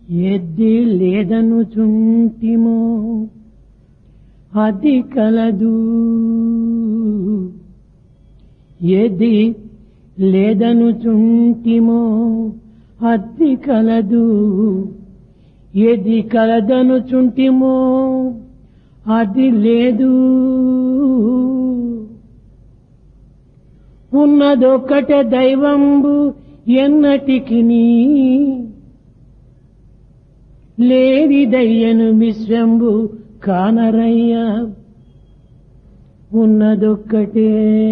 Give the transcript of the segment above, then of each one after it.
ఎద్ది లేదను చుంటిమో అది కలదు ఏది లేదను చుంటిమో అద్ది కలదు ఏది కలదను చుంటిమో అది లేదు ఉన్నదొక్కటే దైవంబు ఎన్నటికి లేది దయ్యను విశ్వంబు కానరయ్యా ఉన్నదొక్కటే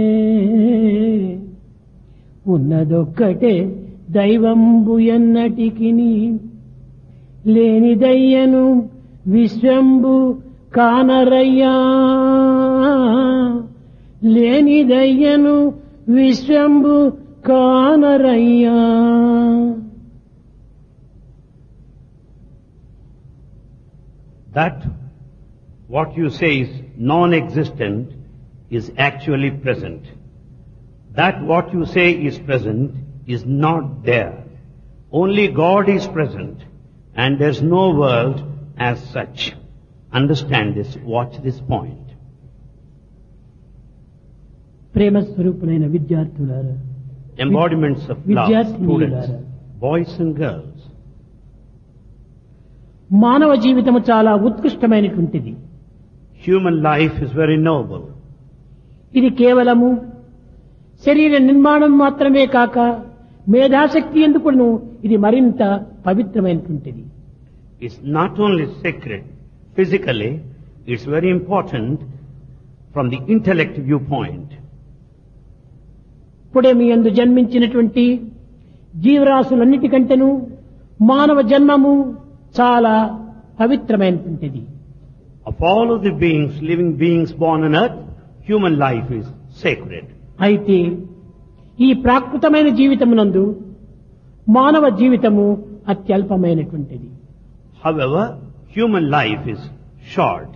ఉన్నదొక్కటే దైవంబు ఎన్నటికి లేని దయ్యను విశ్వంబు కానరయ్యా లేని దయ్యను విశ్వంబు కానరయ్యా That what you say is non-existent is actually present. That what you say is present is not there. Only God is present and there's no world as such. Understand this, watch this point. ప్రేమ స్వరూపులైన విద్యార్థులారా Embodiments of love, విద్యార్థినీయులారా. students, boys and girls. మానవ జీవితము చాలా ఉత్కృష్టమైనటువంటిది Human life is very noble. ఇది కేవలము శరీర నిర్మాణం మాత్రమే కాక మేధాశక్తి ఎందుకును ఇది మరింత పవిత్రమైనటువంటిది It's not only sacred physically, it's very important from the intellect viewpoint. ఇప్పుడే మీ అందు జన్మించినటువంటి జీవరాశులన్నిటికంటేను మానవ జన్మము చాలా పవిత్రమైనటువంటిది Of all of the beings, living beings born on earth, human life is sacred. అయితే ఈ ప్రాకృతమైన జీవితమునందు మానవ జీవితము అత్యల్పమైనటువంటిది However, human life is short.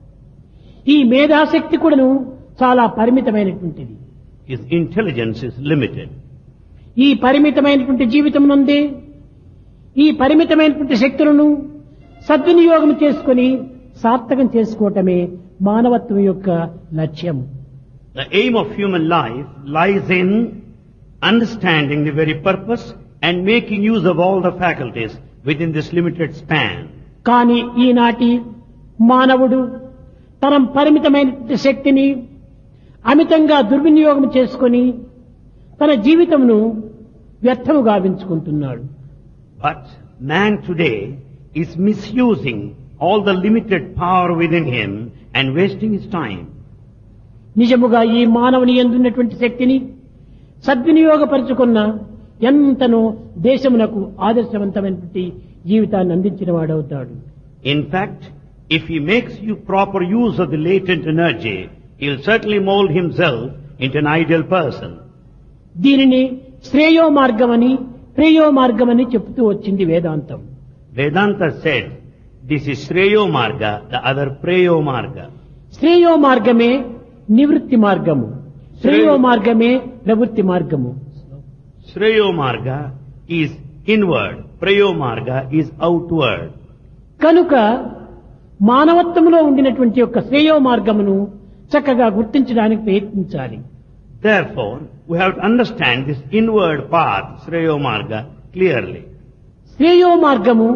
ఈ మేధాశక్తి కూడాను చాలా పరిమితమైనటువంటిది His intelligence is limited. ఈ పరిమితమైనటువంటి జీవితం నందే ఈ పరిమితమైనటువంటి శక్తులను సద్వినియోగం చేసుకొని సార్థకం చేసుకోవటమే మానవత్వం యొక్క లక్ష్యం The aim of human life lies in understanding the very purpose and making use of all the faculties within this limited span. కానీ ఈనాటి మానవుడు తన పరిమితమైనటువంటి శక్తిని అమితంగా దుర్వినియోగం చేసుకొని తన జీవితమును వ్యర్థము గావించుకుంటున్నాడు But man today is misusing all the limited power within him and wasting his time. నిజముగా ఈ మానవుని ఎందున్నటువంటి శక్తిని సద్వినియోగపరుచుకున్న ఎంతనో దేశమునకు ఆదర్శవంతమైనటువంటి జీవితాన్ని అందించిన వాడవుతాడు In fact, if he makes you proper use of the latent energy, he'll certainly mold himself into an ideal person. దీనిని శ్రేయో మార్గమని ప్రేయో మార్గమని చెప్తూ వచ్చింది వేదాంతం Vedanta said, this is Shreyo Marga, the other Preyo Marga. శ్రేయో మార్గమే నివృత్తి మార్గము శ్రేయో మార్గమే ప్రవృత్తి మార్గము Shreyo Marga is inward, Preyo Marga is outward. కనుక మానవత్వంలో ఉండినటువంటి యొక్క శ్రేయో మార్గమును చక్కగా గుర్తించడానికి ప్రయత్నించాలి Therefore, we have to understand this inward path, Shreyo Marga, clearly. శ్రేయో మార్గము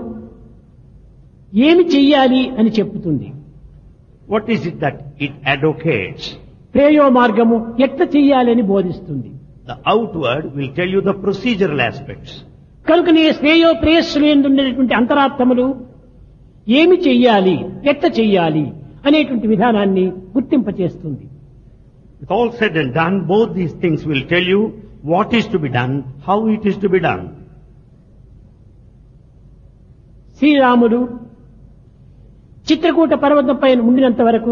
ఏమి చెయ్యాలి అని చెప్పుతుంది What is it that it advocates? ప్రేయో మార్గము ఎట్లా చెయ్యాలి అని బోధిస్తుంది The outward will tell you the procedural aspects. కనుకనే శ్రేయో ప్రేయస్సులు ఉండేటువంటి అంతరాత్మలు ఏమి చెయ్యాలి ఎట్ట చెయ్యాలి అనేటువంటి విధానాన్ని గుర్తింపచేస్తుంది With all said and done, both these things will tell you what is to be done, how it is to be done. శ్రీరాముడు చిత్రకూట పర్వతం పైన ఉండినంత వరకు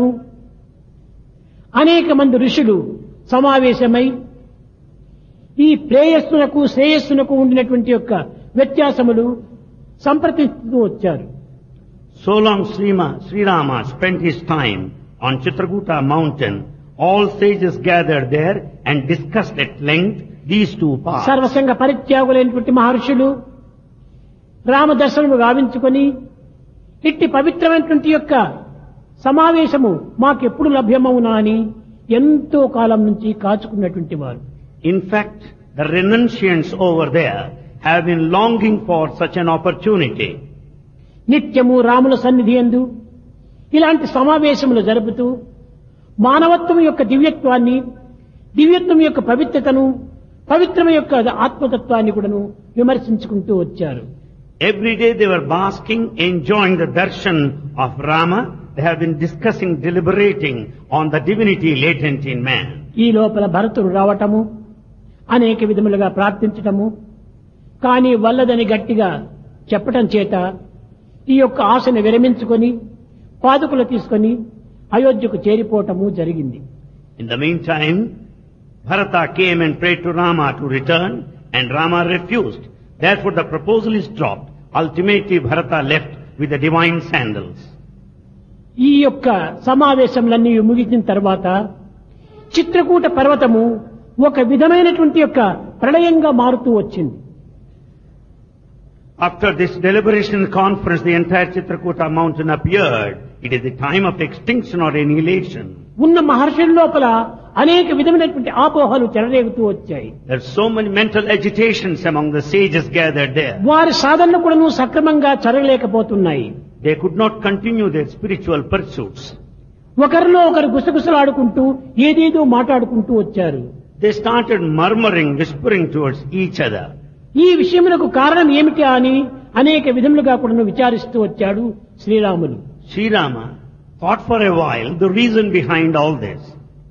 అనేక మంది ఋషులు సమావేశమై ఈ ప్రేయస్సునకు శ్రేయస్సునకు ఉండినటువంటి యొక్క వ్యత్యాసములు సంప్రదిస్తూ వచ్చారు So long Srima, Sri Rama spent his time on Chitrakuta mountain, all sages gathered there and discussed at length these two paths. సర్వసంగ పరిత్యాగులైనటువంటి మహర్షులు రామ దర్శనము గావించుకొని ఇట్టి పవిత్రమైనటువంటి యొక్క సమావేశము మాకెప్పుడు లభ్యమవునా అని ఎంతో కాలం నుంచి కాచుకున్నటువంటి వారు In fact, the renunciants over there have been longing for such an opportunity. నిత్యము రాముల సన్నిధి ఎందు ఇలాంటి సమావేశములు జరుపుతూ మానవత్వం యొక్క దివ్యత్వాన్ని దివ్యత్వం యొక్క పవిత్రతను పవిత్రం యొక్క ఆత్మతత్వాన్ని కూడాను విమర్శించుకుంటూ వచ్చారు Every day they were basking, enjoying the darshan of Rama. They have been discussing, deliberating on the divinity latent in man. ఈ లోపల భరతుడు రావటము అనేక విధములుగా ప్రార్థించటము కానీ వల్లదని గట్టిగా చెప్పటం చేత ఈ యొక్క ఆశను విరమించుకొని పాదుకులు తీసుకొని అయోధ్యకు చేరిపోవటము జరిగింది In the meantime, Bharata came and prayed to Rama to return and Rama refused. Therefore the proposal is dropped. Ultimately Bharata left with the divine sandals. ఈ యొక్క సమావేశంలన్నీ ముగిసిన తర్వాత చిత్రకూట పర్వతము ఒక విధమైనటువంటి యొక్క ప్రళయంగా మారుతూ వచ్చింది After this deliberation conference, the entire Chitrakuta mountain appeared. It is the time of extinction or annihilation. ఉన్న మహర్షుల లోపల అనేక విధమైనటువంటి ఆపోహలు చెలరేగుతూ వచ్చాయి There are so many mental agitations among the sages gathered there. వారి సాధనలు కూడాను సక్రమంగా జరగలేకపోతున్నాయి They could not continue their spiritual pursuits. ఒకరిలో ఒకరు గుసగుసలాడుకుంటూ ఏదేదో మాట్లాడుకుంటూ వచ్చారు They started murmuring, whispering towards each other. ఈ విషయములకు కారణం ఏమిటి అని అనేక విధములుగా కూడా విచారిస్తూ వచ్చాడు Sriramulu Sri Rama thought for a while the reason behind all this.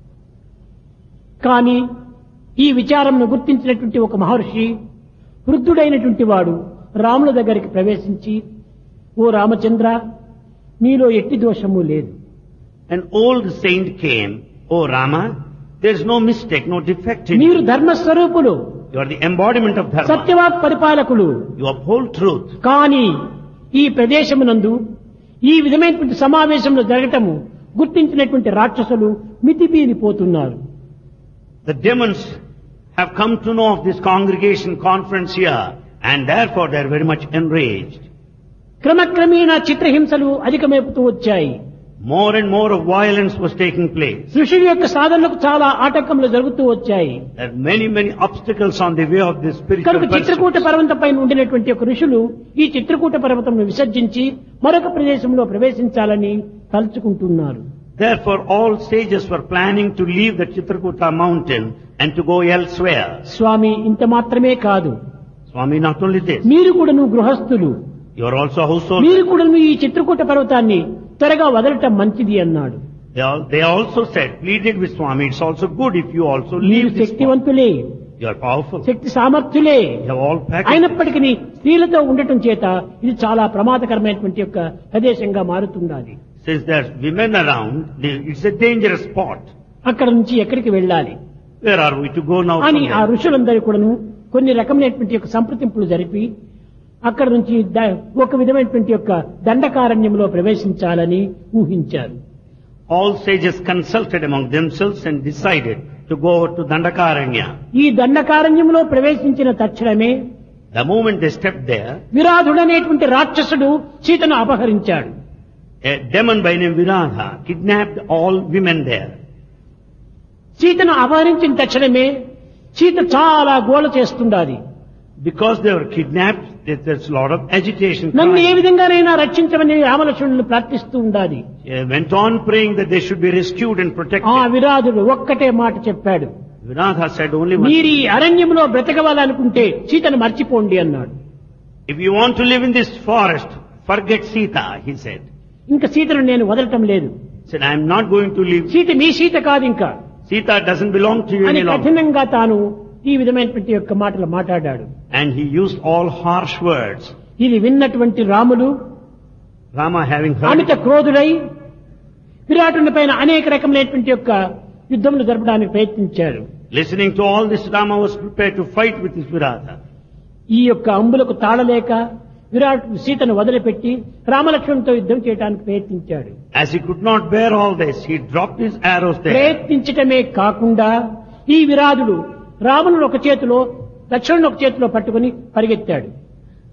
కానీ ఈ విచారంను గుర్తించినటువంటి ఒక మహర్షి వృద్ధుడైనటువంటి వాడు రాముల దగ్గరికి ప్రవేశించి ఓ రామచంద్ర మీలో ఎట్టి దోషము లేదు An old saint came, Oh Rama, there is no mistake, no defect in మీరు you. ధర్మస్వరూపులు You are the embodiment of dharma. సత్యవాక్ పరిపాలకులు You uphold truth. కానీ ఈ ప్రదేశమునందు ఈ విధమైనటువంటి సమావేశంలో జరగటము గుర్తించినటువంటి రాక్షసులు మితిమీరిపోతున్నారు The demons have come to know of this congregation conference here and therefore they are very much enraged. క్రమక్రమేణా చిత్రహింసలు అధికమైపుతూ వచ్చాయి More and more of violence was taking place. ఋషుల యొక్క సాధనలకు చాలా ఆటంకములు జరుగుతూ వచ్చాయి There are many, many obstacles on the way of this spiritual కనుక Chitrakoot pursuit. పర్వతం పైన ఉండినటువంటి ఒక ఋషులు ఈ చిత్రకూట పర్వతంను విసర్జించి మరొక ప్రదేశంలో ప్రవేశించాలని తలుచుకుంటున్నారు Therefore all sages were planning to leave the Chitrakuta mountain and to go elsewhere. స్వామి ఇంత మాత్రమే కాదు Swami, not only this, మీరు కూడాను గృహస్థులు you are also a household. మీరు కూడాను ఈ చిత్రకూట పర్వతాన్ని త్వరగా వదలటం మంచిది అన్నాడు They, all, they also said, pleaded with Swami, it's also good if you also మీరు leave this spot. శక్తివంతులే You are powerful. Shakti సామర్థ్యులే You have all packaged. అయినప్పటికీ స్త్రీలతో ఉండటం చేత ఇది చాలా ప్రమాదకరమైనటువంటి యొక్క ప్రదేశంగా మారుతుండాలి Since there's women around, they- it's a dangerous spot. అక్కడ నుంచి ఎక్కడికి వెళ్ళాలి Where are we to go now? అని from ఆ there? ఋషులందరూ కూడాను కొన్ని రకమైనటువంటి యొక్క సంప్రదింపులు జరిపి అక్కడ నుంచి ద- ఒక విధమైనటువంటి యొక్క దండకారణ్యంలో ప్రవేశించాలని ఊహించారు All sages consulted among themselves and decided to go over to Dandakaranya. ఈ దండకారణ్యంలో ప్రవేశించిన తక్షణమే The moment they stepped there, విరాధుడనేటువంటి రాక్షసుడు సీతను అపహరించాడు a demon by name Viradha kidnapped all women there. సీతను అపహరించిన తక్షణమే సీత చాలా గోల చేస్తుండాలి Because they were kidnapped, there- there's a lot of agitation. నన్ను ఏ crying. విధంగానైనా రక్షించమని రామలక్ష్మణులు ప్రార్థిస్తూ ఉండాలి They went on praying that they should be rescued and ఆ protected. విరాధుడు ఒక్కటే మాట చెప్పాడు Viradha said only one మీరు ఈ అరణ్యంలో బ్రతకవాలనుకుంటే సీతను మర్చిపోండి అన్నాడు If you want to live in this forest, forget Sita, he said. ఇంకా సీతను నేను వదలటం లేదు He said, I am not going to leave. Sita మీ సీత కాదు ఇంకా Sita doesn't belong to you అని any longer. కఠినంగా తాను ఈ విధమైనటువంటి యొక్క మాటలు మాట్లాడాడు And he used all harsh words. ఇది విన్నటువంటి Ramulu Rama having heard Amit it, క్రోధుడై విరాటుని పైన అనేక రకమైనటువంటి యొక్క యుద్ధములు జరపడానికి ప్రయత్నించాడు listening to all this, Rama was prepared to fight with his Viradha. ఈ యొక్క అంబులకు తాళలేక విరాట్ సీతను వదిలిపెట్టి రామలక్ష్మణుతో యుద్ధం చేయడానికి ప్రయత్నించాడు As he could not bear all this, he dropped his arrows there. ప్రయత్నించటమే కాకుండా ఈ విరాధుడు రావణుడు ఒక చేతిలో లక్ష్మణుడు ఒక చేతిలో పట్టుకుని పరిగెత్తాడు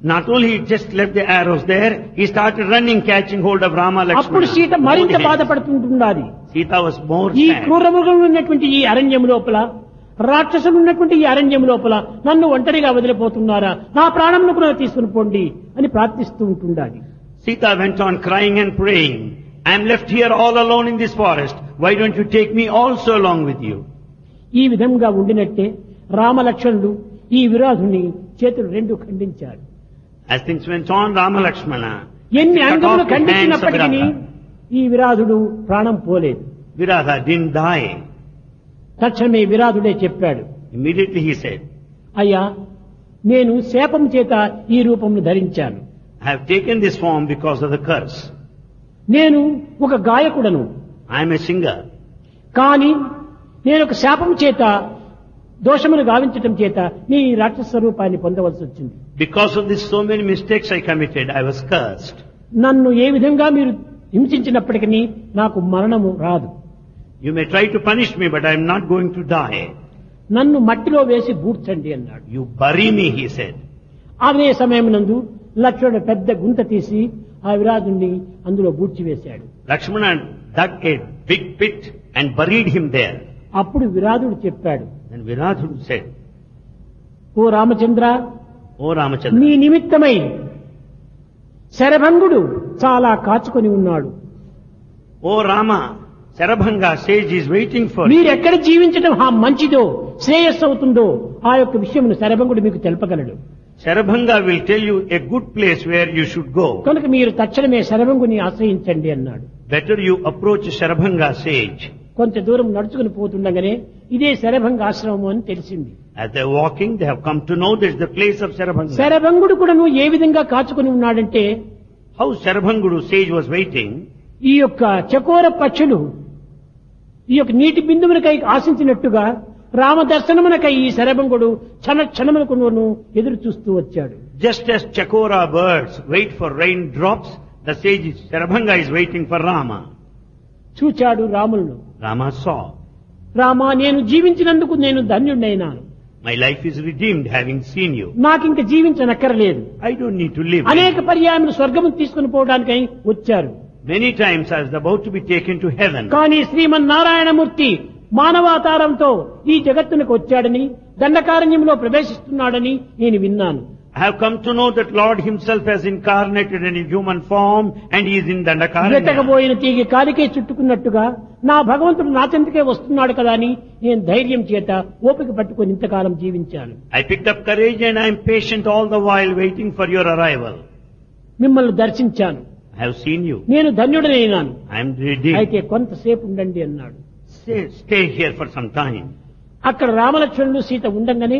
Not only he just left the arrows there, he started running, catching hold of Rama అప్పుడు Lakshmana. సీత మరింత Both hands. బాధపడుతుంటున్నది Sita was more ఈ sad. క్రూర మృగములు ఉన్నటువంటి ఈ అరణ్యం లోపల రాక్షసులు ఉన్నటువంటి ఈ అరణ్యం లోపల నన్ను ఒంటరిగా వదిలిపోతున్నారా నా ప్రాణంను కూడా తీసుకుని పోండి అని ప్రార్థిస్తూ ఉంటుండాలి Sita went on crying and praying. I am left here all alone in this forest. Why don't you take me also along with you? ఈ విధంగా ఉండినట్టే రామలక్ష్మణుడు ఈ విరాధుని చేతులు రెండు ఖండించాడు As things went on, Rama Lakshmana ఎన్ని cut అంగములు off the hands of ఖండించినప్పటికీ Viratha. ఈ విరాధుడు ప్రాణం పోలేదు Viratha didn't die. తక్షణమే విరాధుడే చెప్పాడు Immediately he said, అయ్యా నేను శాపం చేత ఈ రూపంను ధరించాను I have taken this form because of the curse. నేను ఒక గాయకుడను I am a singer. కానీ నేను ఒక శాపం చేత దోషమును గావించటం చేత నీ రాక్షస స్వరూపాన్ని పొందవలసి వచ్చింది Because of this so many mistakes I committed, I was cursed. నన్ను ఏ విధంగా మీరు హింసించినప్పటికీ నాకు మరణము రాదు You may try to punish me, but I am not going to die. నన్ను మట్టిలో వేసి బూడ్చండి అన్నాడు You bury me, he said. అదే సమయం నందు లక్ష్మణుడు పెద్ద గుంత తీసి ఆ విరాజుని అందులో బూడ్చివేశాడు Lakshmana dug a big pit and buried him there. అప్పుడు విరాధుడు చెప్పాడు Then Viradhudu said, ఓ రామచంద్ర O Ramachandra, నీ నిమిత్తమై శరభంగుడు చాలా కాచుకొని ఉన్నాడు O Rama, Sarabhanga sage is waiting for you. మీరెక్కడ జీవించడం ఆ మంచిదో శ్రేయస్సు అవుతుందో ఆ యొక్క విషయమును శరభంగుడు మీకు తెలపగలడు Sarabhanga will tell you a good place where you should go. కనుక మీరు తక్షణమే శరభంగుని ఆశ్రయించండి అన్నాడు Better you approach Sarabhanga sage. కొంత దూరం నడుచుకుని పోతుండగానే ఇదే శరభంగ ఆశ్రమం అని తెలిసింది As they're walking, they have come to know this is the place of Sarabhanga. శరభంగుడు కూడా నువ్వు ఏ విధంగా కాచుకొని ఉన్నాడంటే How Sarabhangudu sage was waiting, ఈ యొక్క చకోర పక్షులు ఈ యొక్క నీటి బిందువులకై ఆశించినట్టుగా రామ దర్శనమునకై ఈ శరభంగుడు క్షణ క్షణమునకు ఎదురు చూస్తూ వచ్చాడు just as Chakora birds wait for raindrops, the sage is- Sarabhanga is waiting for Rama. చూచాడు రాములను Rama saw, రామా నేను జీవించినందుకు నేను ధన్యుడైనాను my life is redeemed having seen you. నాకింక జీవించనక్కరలేదు I don't need to live. అనేక పర్యాయములు స్వర్గము తీసుకుని పోవడానికై వచ్చారు Many times I was about to be taken to heaven. కానీ శ్రీమన్నారాయణమూర్తి మానవాతారంతో ఈ జగత్తునికి వచ్చాడని దండకారణ్యంలో ప్రవేశిస్తున్నాడని నేను విన్నాను I have come to know that Lord himself has incarnated in a human form and he is in Dandakaranya. వెతకబోయిన తీగి కాలికే చుట్టుకున్నట్టుగా నా భగవంతుడు నా చెంతకే వస్తున్నాడు కదా అని నేను ధైర్యం చేత ఓపిక పట్టుకొని ఇంతకాలం జీవించాను I picked up courage and I am patient all the while waiting for your arrival. మిమ్మల్ని దర్శించాను I have seen you. నేను ధన్యుడనైనాను I am redeemed. అయితే కొంతసేపు ఉండండి అన్నాడు Stay, stay here for some time. అక్కడ రామలక్ష్మణుడు సీత ఉండంగానే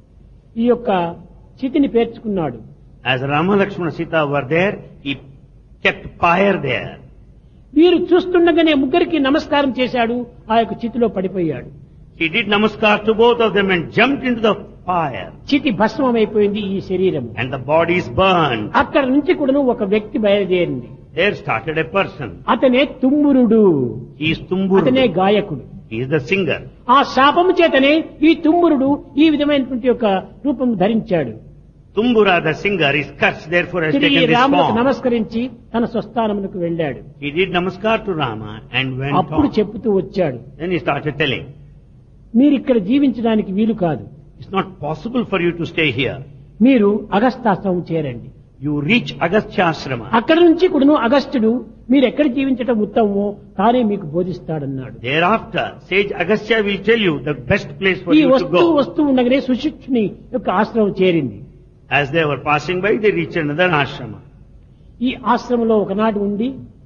ఈ యొక్క చితిని పేర్చుకున్నాడు As Rama Lakshmana Sita were there, he kept fire there. వీరు చూస్తుండగానే ముగ్గురికి నమస్కారం చేశాడు ఆ యొక్క చితిలో పడిపోయాడు He did namaskar to both of them and jumped into the fire. చితి భస్మమైపోయింది ఈ శరీరం And the body is burned. అక్కడ నుంచి కూడాను ఒక వ్యక్తి బయలుదేరింది There started a person. అతనే తుమ్మురుడు He is Tumburu. అతనే గాయకుడు He is the singer. ఆ శాపము చేతనే ఈ తుమ్మురుడు ఈ విధమైనటువంటి యొక్క రూపం ధరించాడు Tumbura, the singer, is cursed, therefore has తిరిగి taken this రాములకు form. నమస్కరించి తన స్వస్థానమునకు వెళ్ళాడు He did namaskar to Rama and went అప్పుడు on. చెప్పుతూ వచ్చాడు Then he started telling, మీరు ఇక్కడ జీవించడానికి వీలు కాదు it's not possible for you to stay here. మీరు అగస్తాశ్రమం చేరండి You reach Agastya Ashrama. అక్కడి నుంచి కూడాను అగస్త్యుడు మీరు ఎక్కడ జీవించటం ఉత్తమమో తానే మీకు బోధిస్తాడన్నాడు Thereafter, sage Agastya will tell you the best place for ఈ you to వస్తూ go. వస్తూ ఉండగానే సుశిక్షుని యొక్క ఆశ్రమం చేరింది As they were passing by, they reached another ashrama. ఈ ఆశ్రమంలో ఒకనాడు ఉండి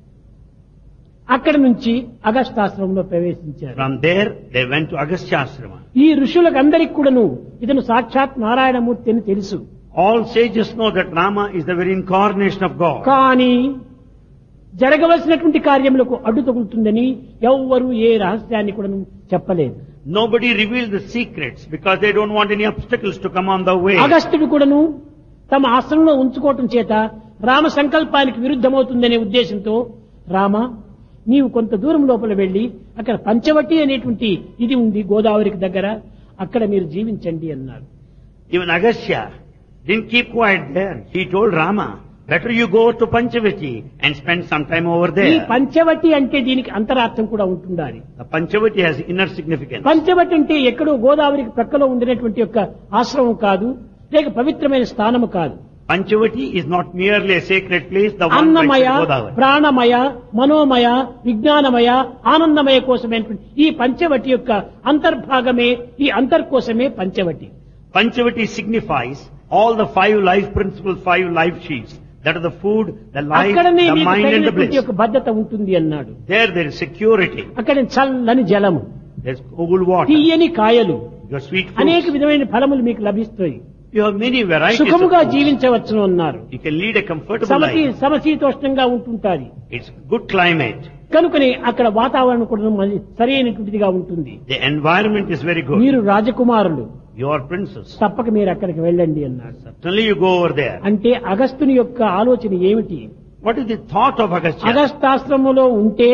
అక్కడి నుంచి అగస్తాశ్రమంలో ప్రవేశించారు From there, they went to Agastya Ashrama. ఈ ఋషులకందరికి కూడాను ఇతను సాక్షాత్ నారాయణమూర్తి అని తెలుసు All sages know that Rama is the very incarnation of God. కానీ జరగవలసినటువంటి కార్యములకు అడ్డు తగులుతుందని ఎవ్వరూ ఏ రహస్యాన్ని కూడా చెప్పలేదు Nobody revealed the secrets because they don't want any obstacles to come on the way. అగస్త్యుడు కూడాను తమ ఆశ్రమంలో ఉంచుకోవటం చేత రామ సంకల్పానికి విరుద్ధమవుతుందనే ఉద్దేశంతో రామ నీవు కొంత దూరం లోపల వెళ్లి అక్కడ పంచవటి అనేటువంటి ఇది ఉంది గోదావరికి దగ్గర అక్కడ మీరు జీవించండి అన్నారు Even Agastya Didn't keep quiet there. He told Rama, better you go to Panchavati and spend some time over ఈ there. పంచవటి అంటే దీనికి అంతరార్థం కూడా ఉంటుండాలి The Panchavati has inner significance. Panchavati అంటే ఎక్కడో గోదావరికి ప్రక్కలో ఉండినటువంటి యొక్క ఆశ్రమం కాదు లేక పవిత్రమైన స్థానము కాదు Panchavati is not merely a sacred place, the one అన్నమయ mentioned Godavari. ప్రాణమయ మనోమయ విజ్ఞానమయ ఆనందమయ కోసమైనటువంటి ఈ పంచవటి యొక్క అంతర్భాగమే ఈ అంతర్కోశమే Panchavati Panchavati signifies all the five life principles, five life sheets. That are the food, the life, అక్కడనే the మీకు mind and the తగినటువంటి bliss. యొక్క భద్రత ఉంటుంది అన్నాడు There there is security. అక్కడ చల్లని జలము There's cool water. తీయని కాయలు Your sweet అనేక fruits. విధమైన ఫలములు మీకు లభిస్తాయి You have many varieties of సుఖముగా fruits. జీవించవచ్చును అన్నారు You can lead a comfortable సమశీ life. సమశీతోష్ణంగా ఉంటుంటాది It's good climate. కనుకని అక్కడ వాతావరణం కూడా మరి సరైనటువంటిదిగా ఉంటుంది The environment is very good. మీరు రాజకుమారులు You are princess. తప్పక మీరు అక్కడికి వెళ్ళండి అన్నాడు Certainly you go over there. అంటే అగస్తుని యొక్క ఆలోచన ఏమిటి What is the thought of Agastya? అగస్తాశ్రమంలో ఉంటే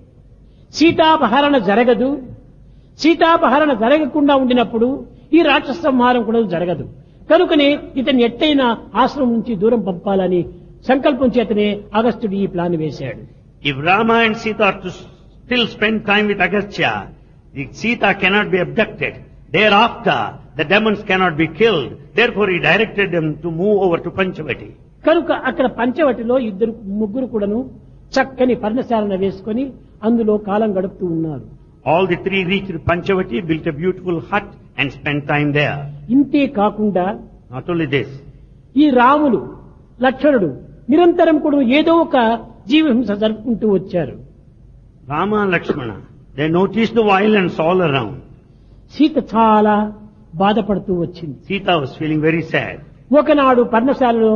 సీతాపహరణ జరగదు సీతాపహరణ జరగకుండా ఉండినప్పుడు ఈ రాక్షస సంహారం కూడా జరగదు కనుకనే ఇతన్ని ఎట్టయినా ఆశ్రమం నుంచి దూరం పంపాలని సంకల్పం చేతనే అగస్త్యుడు ఈ ప్లాన్ వేశాడు If Rama and Sita are to still spend time with Agastya, the Sita cannot be abducted. Thereafter, the demons cannot be killed. Therefore, he directed them to move over to Panchavati. కనుక అక్కడ పంచవటిలో ఇద్దరు ముగ్గురు కూడాను చక్కని పర్ణశాలన వేసుకొని అందులో కాలం గడుపుతూ ఉన్నారు All the three reached Panchavati, built a beautiful hut and spent time there. ఇంతే కాకుండా Not only this, ఈ రాములు లక్ష్మణుడు నిరంతరం కూడా ఏదో ఒక జీవహింస జరుపుకుంటూ వచ్చారు Rama and Lakshmana, they noticed the violence all around. Sita చాలా బాధపడుతూ వచ్చింది Sita was feeling very sad. ఒకనాడు పర్ణశాలలో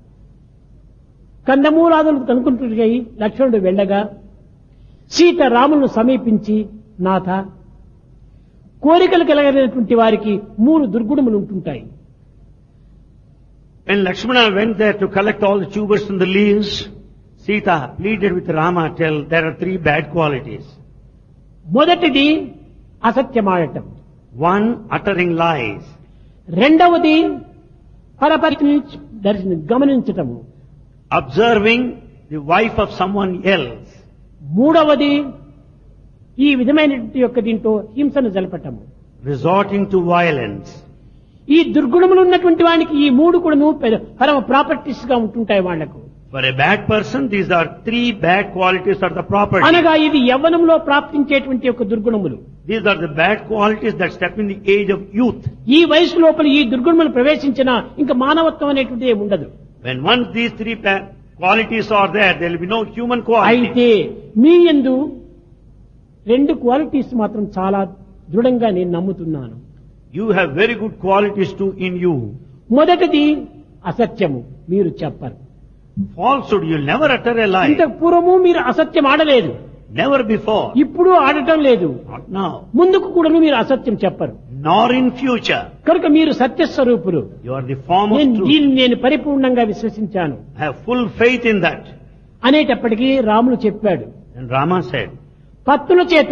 కందమూలాదులు కనుకుంటున్నాయి లక్ష్మణుడు వెళ్ళగా సీత రాములను సమీపించి నాథ కోరికలు కలగలిగినటువంటి వారికి మూడు దుర్గుణములు ఉంటుంటాయి When Lakshmana went there to collect all the tubers and the leaves, Sita pleaded with Rama, tell there are three bad qualities. మొదటిది అసత్యమాడటం One, uttering lies. రెండవది పరపతిని దర్శన గమనించటము Observing the wife of someone else. మూడవది ఈ విధమైనటువంటి యొక్క దీంతో హింసను జలపటము Resorting to violence. ఈ దుర్గుణములు ఉన్నటువంటి వానికి ఈ మూడు కూడాను పె- పరమ ప్రాపర్టీస్ గా ఉంటుంటాయి వాళ్లకు For a bad person, these are three bad qualities are the property. అనగా ఇది యవ్వనంలో ప్రాప్తించేటువంటి యొక్క దుర్గుణములు These are the bad qualities that step in the age of youth. ఈ వయసు లోపల ఈ దుర్గుణములు ప్రవేశించినా ఇంకా మానవత్వం అనేటువంటిది ఏమి ఉండదు When once these three bad qualities are there, there will be no human quality. అయితే మీ యందు రెండు క్వాలిటీస్ మాత్రం చాలా దృఢంగా నేను నమ్ముతున్నాను You have very good qualities too in you. మొదటిది అసత్యము మీరు చెప్పరు Falsehood, you'll never utter a lie. ఇంతకు పూర్వము మీరు అసత్యం ఆడలేదు Never before. ఇప్పుడు ఆడటం లేదు Not now. ముందుకు కూడాను మీరు అసత్యం చెప్పరు Nor in future. కనుక మీరు సత్యస్వరూపులు You are the form of నేను truth. దీన్ని నేను పరిపూర్ణంగా విశ్వసించాను I have full faith in that. అనేటప్పటికీ రాములు చెప్పాడు And Rama said, పత్తుల చేత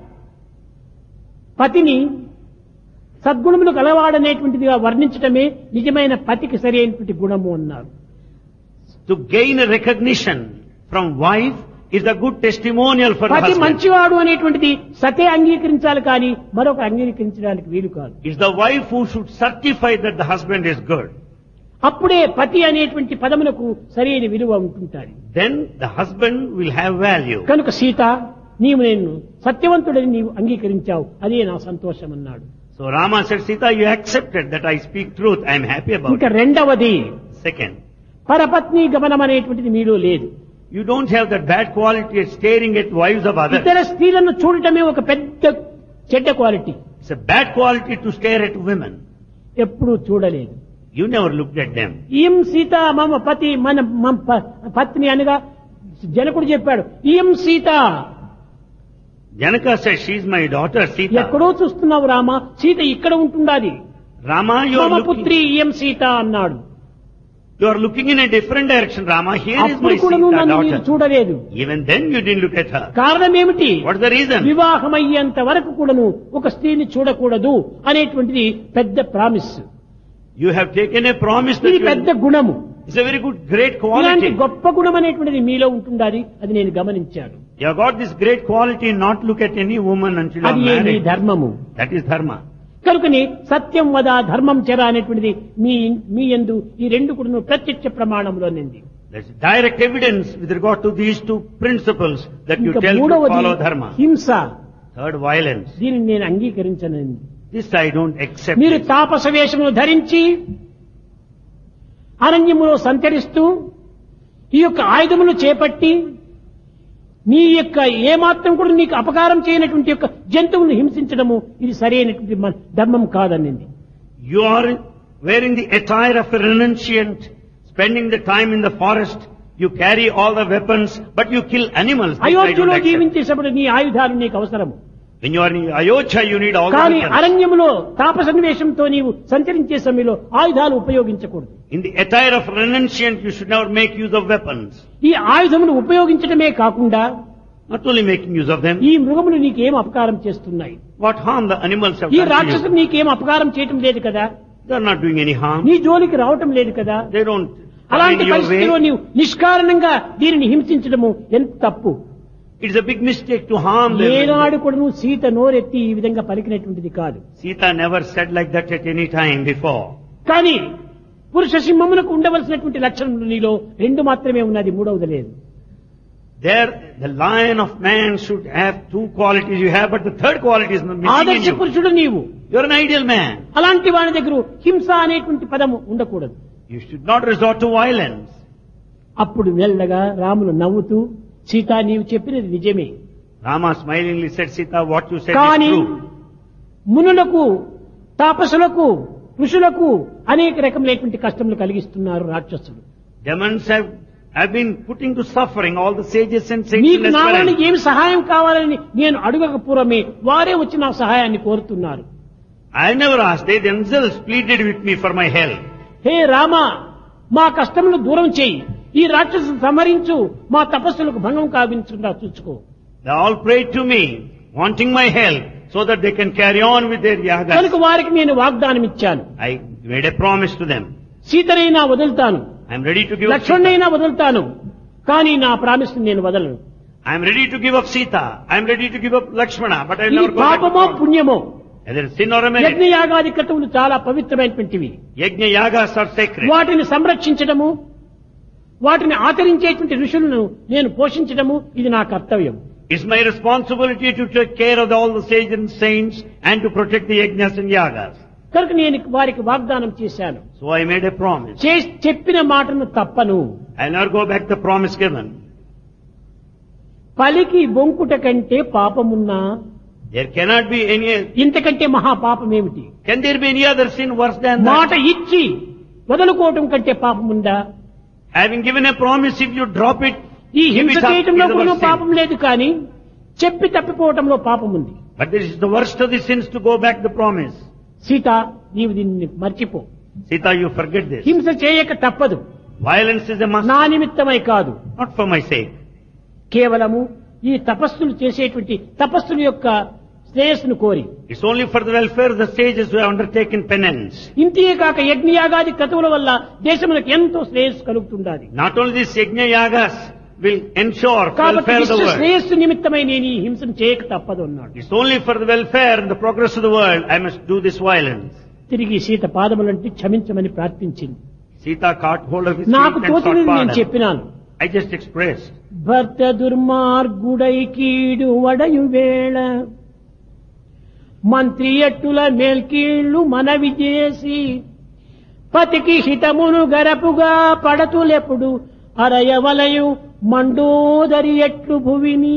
పతిని సద్గుణములు గలవాడనేటువంటిదిగా వర్ణించటమే నిజమైన పతికి సరైనటువంటి గుణము అన్నారు to gain a recognition from wife is a good testimonial for the పతి husband. మంచివాడు అనేటువంటిది సతే అంగీకరించాలి కానీ మరొక అంగీకరించడానికి వీలు కాదు It's the wife who should certify that the husband is good. అప్పుడే పతి అనేటువంటి పదమునకు సరైన విలువ ఉంటుంటారు Then the husband will have value. కనుక సీత నీవు నేను సత్యవంతుడని నీవు అంగీకరించావు అదే నా సంతోషం అన్నాడు So Rama said, Sita, you accepted that I speak truth. I am happy about ఇంకా it. రెండవది Second, పరపత్ని గమనం అనేటువంటిది మీలో లేదు you don't have that bad quality of staring at wives of others. ఇతర స్త్రీలను చూడటమే ఒక పెద్ద చెడ్డ quality It's a bad quality to stare at women. ఎప్పుడూ చూడలేదు You never looked at them. ఈం Sita మమ పతి మన మమ ప- పత్ని అనగా జనకుడు చెప్పాడు ఈం Sita Janaka said, she's my daughter, Sita. ఎక్కడో చూస్తున్నావు రామ సీత ఇక్కడ ఉంటుండాది Rama, you are మమ looking, పుత్రి ఈం సీత అన్నాడు you are looking in a different direction, Rama. Here is అప్పుడు my కూడాను Sita నన్ను మీరు daughter. చూడలేదు Even then you didn't look at her. కారణం ఏమిటి What's the reason? వివాహమయ్యేంత వరకు కూడాను ఒక స్త్రీని చూడకూడదు అనేటువంటిది పెద్ద promise You have taken a promise that ఇది you పెద్ద గుణము It's a very good, great ఇలాంటి quality. గొప్ప గుణం అనేటువంటిది మీలో ఉంటుండాలి అది నేను గమనించాను You have got this great quality not look at any woman until you are అది ఏ మీ married. ధర్మము That is dharma. కనుకని సత్యం వద ధర్మం చెర అనేటువంటిది మీ మీ ఎందు ఈ రెండు కూడా ప్రత్యక్ష ప్రమాణంలో నింది There's direct evidence with regard to these two principles that you ఇంకా tell to మూడవది follow dharma. హింస Third, violence. దీనిని నేను అంగీకరించనండి This I don't accept. మీరు it. తాపస వేషమును ధరించి అరణ్యములో సంచరిస్తూ ఈ యొక్క ఆయుధమును చేపట్టి నీ యొక్క ఏమాత్రం కూడా నీకు అపకారం చేయనటువంటి యొక్క జంతువులను హింసించడము ఇది సరైనటువంటి మన ధర్మం కాదనింది You are wearing the attire of a renunciant, spending the time in the forest. You carry all the weapons, but you kill animals. This I don't అయోధ్యలో accept. జీవించేటప్పుడు నీ ఆయుధాలు నీకు అవసరము When you are in Ayodhya, you need all the కానీ weapons. అరణ్యములో తాపసన్వేషంతో నీవు సంచరించే సమయంలో ఆయుధాలు ఉపయోగించకూడదు In the attire of renunciant, you should never make use of weapons. ఈ ఆయుధమును ఉపయోగించడమే కాకుండా Not only making use of them, ఈ మృగములు నీకేం అపకారం చేస్తున్నాయి what harm the animals have ఈ done to రాక్షసులు you. నీకేం అపకారం చేయటం లేదు కదా They are not doing any harm. నీ జోలికి రావటం లేదు కదా They don't అలాంటి find your పరిస్థితిలో way. నీవు నిష్కారణంగా దీనిని హింసించడము ఎంత తప్పు It's a big mistake to harm them. ఏనాడు కూడా నువ్వు సీత నోరెత్తి ఈ విధంగా పలికినటువంటిది కాదు Sita never said like that at any time before. కానీ పురుష సింహమునకు ఉండవలసినటువంటి లక్షణములు నీలో రెండు మాత్రమే ఉన్నది మూడవది లేదు There, the lion of man should have two qualities you have, but the third quality is not missing in ఆదర్శ you. పురుషుడు నీవు You're an ideal man. అలాంటి వాని దగ్గర హింస అనేటువంటి పదము ఉండకూడదు You should not resort to violence. అప్పుడు మెల్లగా రాములు నవ్వుతూ సీత నీవు చెప్పినది నిజమే Rama smilingly said, Sita, what you said కానీ is true. మునులకు తాపసులకు ఋషులకు అనేక రకములైనటువంటి కష్టములు కలిగిస్తున్నారు రాక్షసులు Demons have, have been putting to suffering all the sages and saints నీకు in నా వలన Esperanto. ఏమి సహాయం కావాలని నేను అడగక పూర్వమే వారే వచ్చి నా సహాయాన్ని కోరుతున్నారు I never asked, they themselves pleaded with me for my help. హే రామ మా కష్టములు దూరం చేయి ఈ రాక్షసు సమరించు మా తపస్సులకు భంగం కావించకుండా చూసుకో They all prayed to me, wanting my help, so that they can carry on with their yagas. కనుక వారికి నేను వాగ్దానం ఇచ్చాను I made a promise to them. సీతనైనా వదులుతాను I am ready to give up Sita. లక్ష్మణ్ణైనా వదులుతాను కానీ నా ప్రామిస్ నేను వదలను I am ready to give up Sita. I am ready to give up Lakshmana, but I will ఇది never go back to పాపమో God. పుణ్యమో Either sin or a merit. యజ్ఞయాగాది క్రతువులు చాలా పవిత్రమైనటువంటివి Yajna yagas are sacred. వాటిని సంరక్షించడము వాటిని ఆచరించేటువంటి ఋషులను నేను పోషించడము ఇది నా కర్తవ్యం It's my responsibility to take care of all the sages and saints and to protect the yajnas and yagas. కనుక నేను వారికి వాగ్దానం చేశాను So I made a promise. చే- చెప్పిన మాటను తప్పను I'll never go back the promise given. పలికి బొంకుట కంటే పాపమున్నా There cannot be any, ఇంతకంటే మహా పాపమేమిటి can there be any other sin worse than మాట that? ఇచ్చి వదులుకోవటం కంటే పాపముందా Having given a promise, if you drop it, ఈ give హింస it up, చేయటంలో is the కూడా worst sin. పాపం లేదు కానీ చెప్పి తప్పిపోవటంలో పాపం ఉంది But this is the worst of the sins to go back the promise. Sita నీవు దీన్ని మర్చిపో Sita, you forget this. హింస చేయక తప్పదు Violence is a must, నా నిమిత్తమై కాదు not for my sake. కేవలము ఈ తపస్సులు చేసేటువంటి తపస్సుల యొక్క శ్రేయస్సును కోరి It's only for the welfare of the sages who have undertaken penance. ఇంతే కాక యజ్ఞయాగాది క్రతువుల వల్ల దేశములకు ఎంతో శ్రేయస్సు కలుగుతుండాలి Not only these yajna yagas will ensure కాబట్టి welfare of the విశ్వ world. శ్రేయస్సు నిమిత్తమై నేను ఈ హింసను చేయక తప్పదు అన్నాడు It's only for the welfare and the progress of the world I must do this violence. తిరిగి సీత పాదములంటే క్షమించమని ప్రార్థించింది Sita caught hold of his నాకు feet and sought తోచినది నేను pardon. చెప్పినాను I just expressed. భర్త దుర్మార్గుడై కీడు వడయు వేళ మంత్రి ఎట్టుల మేల్కీళ్లు మనవి చేసి పతికి హితమును గరపుగా పడతులెప్పుడు అరయవలయు మండోదరి ఎట్లు భువిని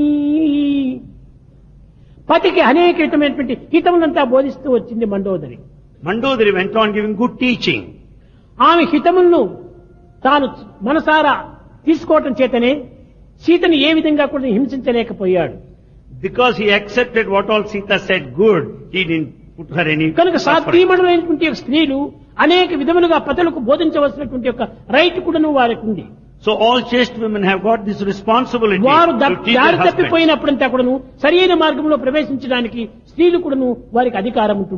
పతికి అనేక విధమైనటువంటి హితములంతా బోధిస్తూ వచ్చింది Mandodari Mandodari went on giving good teaching. ఆమె హితములను తాను మనసారా తీసుకోవటం చేతనే సీతను ఏ విధంగా కూడా హింసించలేకపోయాడు Because he accepted what all Sita said good, he didn't put her any కనుక suffering. సాత్వీమణులైనటువంటి యొక్క స్త్రీలు అనేక విధములుగా పతులకు బోధించవలసినటువంటి యొక్క రైట్ కూడాను వారికి ఉంది So all chaste women have got this responsibility వారు to ద- teach their దారి husbands. తప్పిపోయినప్పుడంతా కూడాను సరైన మార్గంలో ప్రవేశించడానికి స్త్రీలు కూడాను వారికి అధికారం ఉంటుండాలి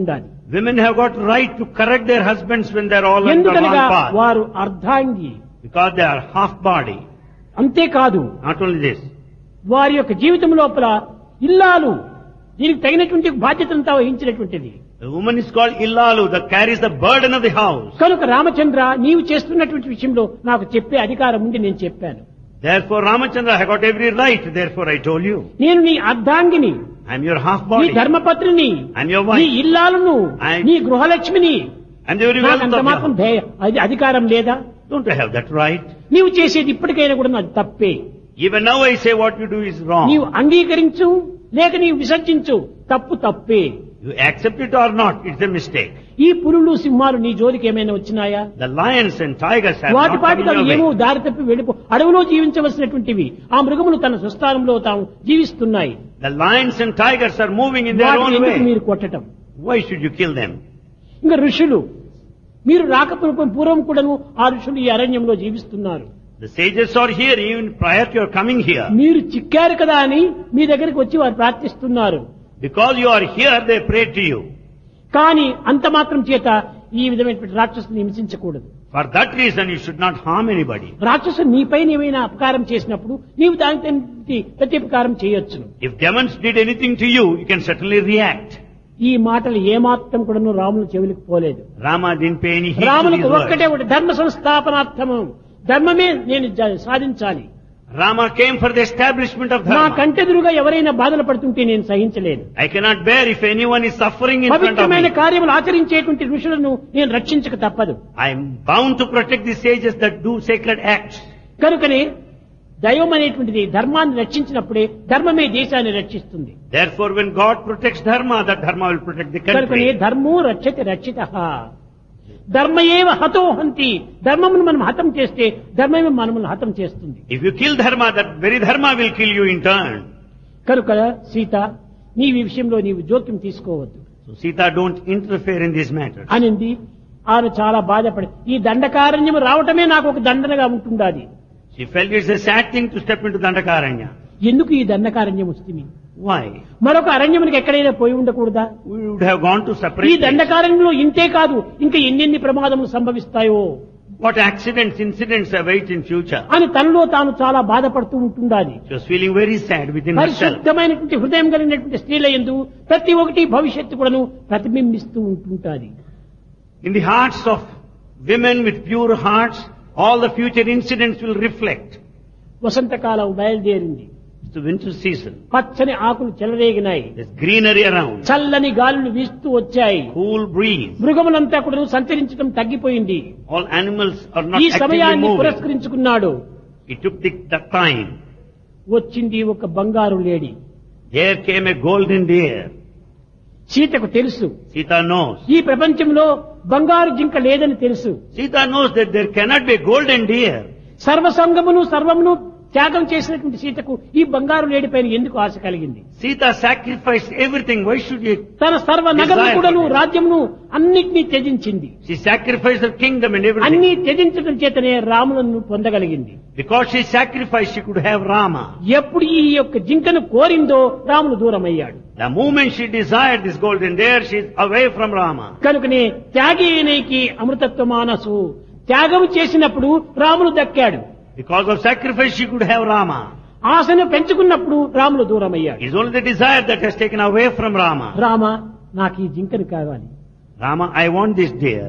Women have got right to correct their husbands when they're all on the ఎందుకనగా wrong path. వారు అర్ధాంగి Because they are half body. అంతేకాదు Not only this. వారి యొక్క జీవితం లోపల ఇల్లాలు దీనికి తగినటువంటి బాధ్యతలంతా వహించినటువంటిది The woman is called Illalu, that carries the burden of the house. కనుక రామచంద్ర నీవు చేస్తున్నటువంటి విషయంలో నాకు చెప్పే అధికారం ఉంది నేను చెప్పాను Therefore, Ramachandra, I got every right. Therefore, I told you. నేను నీ అర్ధాంగిని I'm your half నీ body. ధర్మపత్రిని I'm your నీ wife. ఇల్లాలను I- నీ గృహలక్ష్మిని I'm the very నాకు wealth అంత of మాత్రం you. ధైర్యం అది అధికారం లేదా Don't I have that right? నీవు చేసేది ఇప్పటికైనా కూడా అది తప్పే Even now I say what you do is నీవు wrong. అంగీకరించు లేక నీవు విసర్జించు తప్పు తప్పే You accept it or not, it's a mistake. ఈ పులులు సింహాలు నీ జోలికి ఏమైనా వచ్చినాయా The lions and tigers have వాటి not come పాటికి in అవి your ఏమో way. దారి తప్పి వెళ్ళిపో అడవిలో జీవించవలసినటువంటివి ఆ మృగములు తన స్వస్థానంలో తాము జీవిస్తున్నాయి The lions and tigers are moving in their వాటిని own ఎందుకు way. మీరు కొట్టటం Why should you kill them? ఇంకా ఋషులు మీరు రాకపోయిన పూర్వం కూడాను ఆ ఋషులు ఈ అరణ్యంలో జీవిస్తున్నారు The sages are here even prior to your coming here. మీరు చిక్కారు కదా అని మీ దగ్గరికి వచ్చి వారు ప్రార్థిస్తున్నారు Because you are here, they pray to you. కానీ అంత మాత్రం చేత ఈ విధమైనటువంటి రాక్షసుని హింసించకూడదు For that reason, you should not harm anybody. రాక్షసుడు నీపై ఏమైనా అపకారం చేసినప్పుడు నీవు దానికి ప్రత్యుపకారం చేయొచ్చును If demons did anything to you, you can certainly react. ఈ మాటలు ఏమాత్రం కూడాను రాముని చెవులకు పోలేదు Rama didn't pay any heed to రామునికి these ఒక్కటే words. ఒకటి ధర్మ సంస్థాపనార్థము ధర్మమే నేను జ- సాధించాలి Rama came for the establishment of నా dharma. కంటెదురుగా ఎవరైనా బాధలు పడుతుంటే నేను సహించలేను I cannot bear if anyone is suffering in front of పవిత్రమైన me. కార్యములు ఆచరించేటువంటి ఋషులను నేను రక్షించక తప్పదు I am bound to protect the sages that do sacred acts. కనుకనే దైవం అనేటువంటిది ధర్మాన్ని రక్షించినప్పుడే ధర్మమే దేశాన్ని రక్షిస్తుంది Therefore, when God protects dharma, that dharma will protect the కనుకనే country. ధర్మో రక్షతి రక్షిత ధర్మయేవ హతో హంతి ధర్మమును మనం హతం చేస్తే ధర్మమే మనమును హతం చేస్తుంది If you kill dharma, that very dharma will kill you in turn. కనుక సీత నీవు ఈ విషయంలో నీవు జోక్యం తీసుకోవద్దు So Sita, don't interfere in these matters. అనింది ఆమె చాలా బాధపడి ఈ దండకారణ్యం రావటమే నాకు ఒక దండనగా ఉంటుండాది She felt it's a sad thing to step into Dandakaranya. ఎందుకు ఈ దండకారణ్యం వస్తుంది Why? మరొక అరణ్యమునికి ఎక్కడైనా పోయి ఉండకూడదా We would have gone to ఈ separate places. దండకారణ్యంలో ఇంతే కాదు ఇంకా ఎన్నెన్ని ప్రమాదములు సంభవిస్తాయో What accidents, incidents await in future? అని తనలో తాను చాలా బాధపడుతూ ఉంటుండాలి She was feeling very sad within herself. పరిశుద్ధమైనటువంటి హృదయం కలిగినటువంటి స్త్రీల ఎందు ప్రతి ఒక్కటి భవిష్యత్తు కూడాను ప్రతిబింబిస్తూ ఉంటుంటాది In the hearts of women with pure hearts, all the future incidents will reflect. వసంతకాలం బయలుదేరింది It's the winter season. పచ్చని ఆకులు చెలరేగినాయి There's greenery around. చల్లని గాలులు వీస్తూ వచ్చాయి Cool breeze. మృగములంతా కూడా సంచరించడం తగ్గిపోయింది All animals are not ఈ actively సమయాన్ని moving. పురస్కరించుకున్నాడు It took the, the time. వచ్చింది ఒక బంగారు లేడి There came a golden deer. సీతకు తెలుసు Sita knows. ఈ ప్రపంచంలో బంగారు జింక లేదని తెలుసు Sita knows that there cannot be a golden deer. సర్వసంగమును సర్వమును త్యాగం చేసినటువంటి సీతకు ఈ బంగారు లేడిపైన ఎందుకు ఆశ కలిగింది Sita sacrificed everything. Why should you? తన సర్వ నగరముకుడను రాజ్యమును అన్నిటినీ త్యజించింది She sacrificed her kingdom and everything. అన్ని త్యజించడం చేతనే రాములను పొందగలిగింది Because she sacrificed, she could have Rama. ఎప్పుడు ఈ యొక్క జింకను కోరిందో Ramulu దూరమయ్యాడు The moment she desired this golden deer, she is away from Rama. కనుకనే త్యాగేనేకి అమృతత్వ మానసు త్యాగం చేసినప్పుడు Ramulu దక్కాడు Because of sacrifice, she could have Rama. ఆశను పెంచుకున్నప్పుడు Ramulu దూరమయ్యాడు It's only the desire that has taken away from Rama. Rama నాకు ఈ జింకను కావాలి Rama, I want this deer.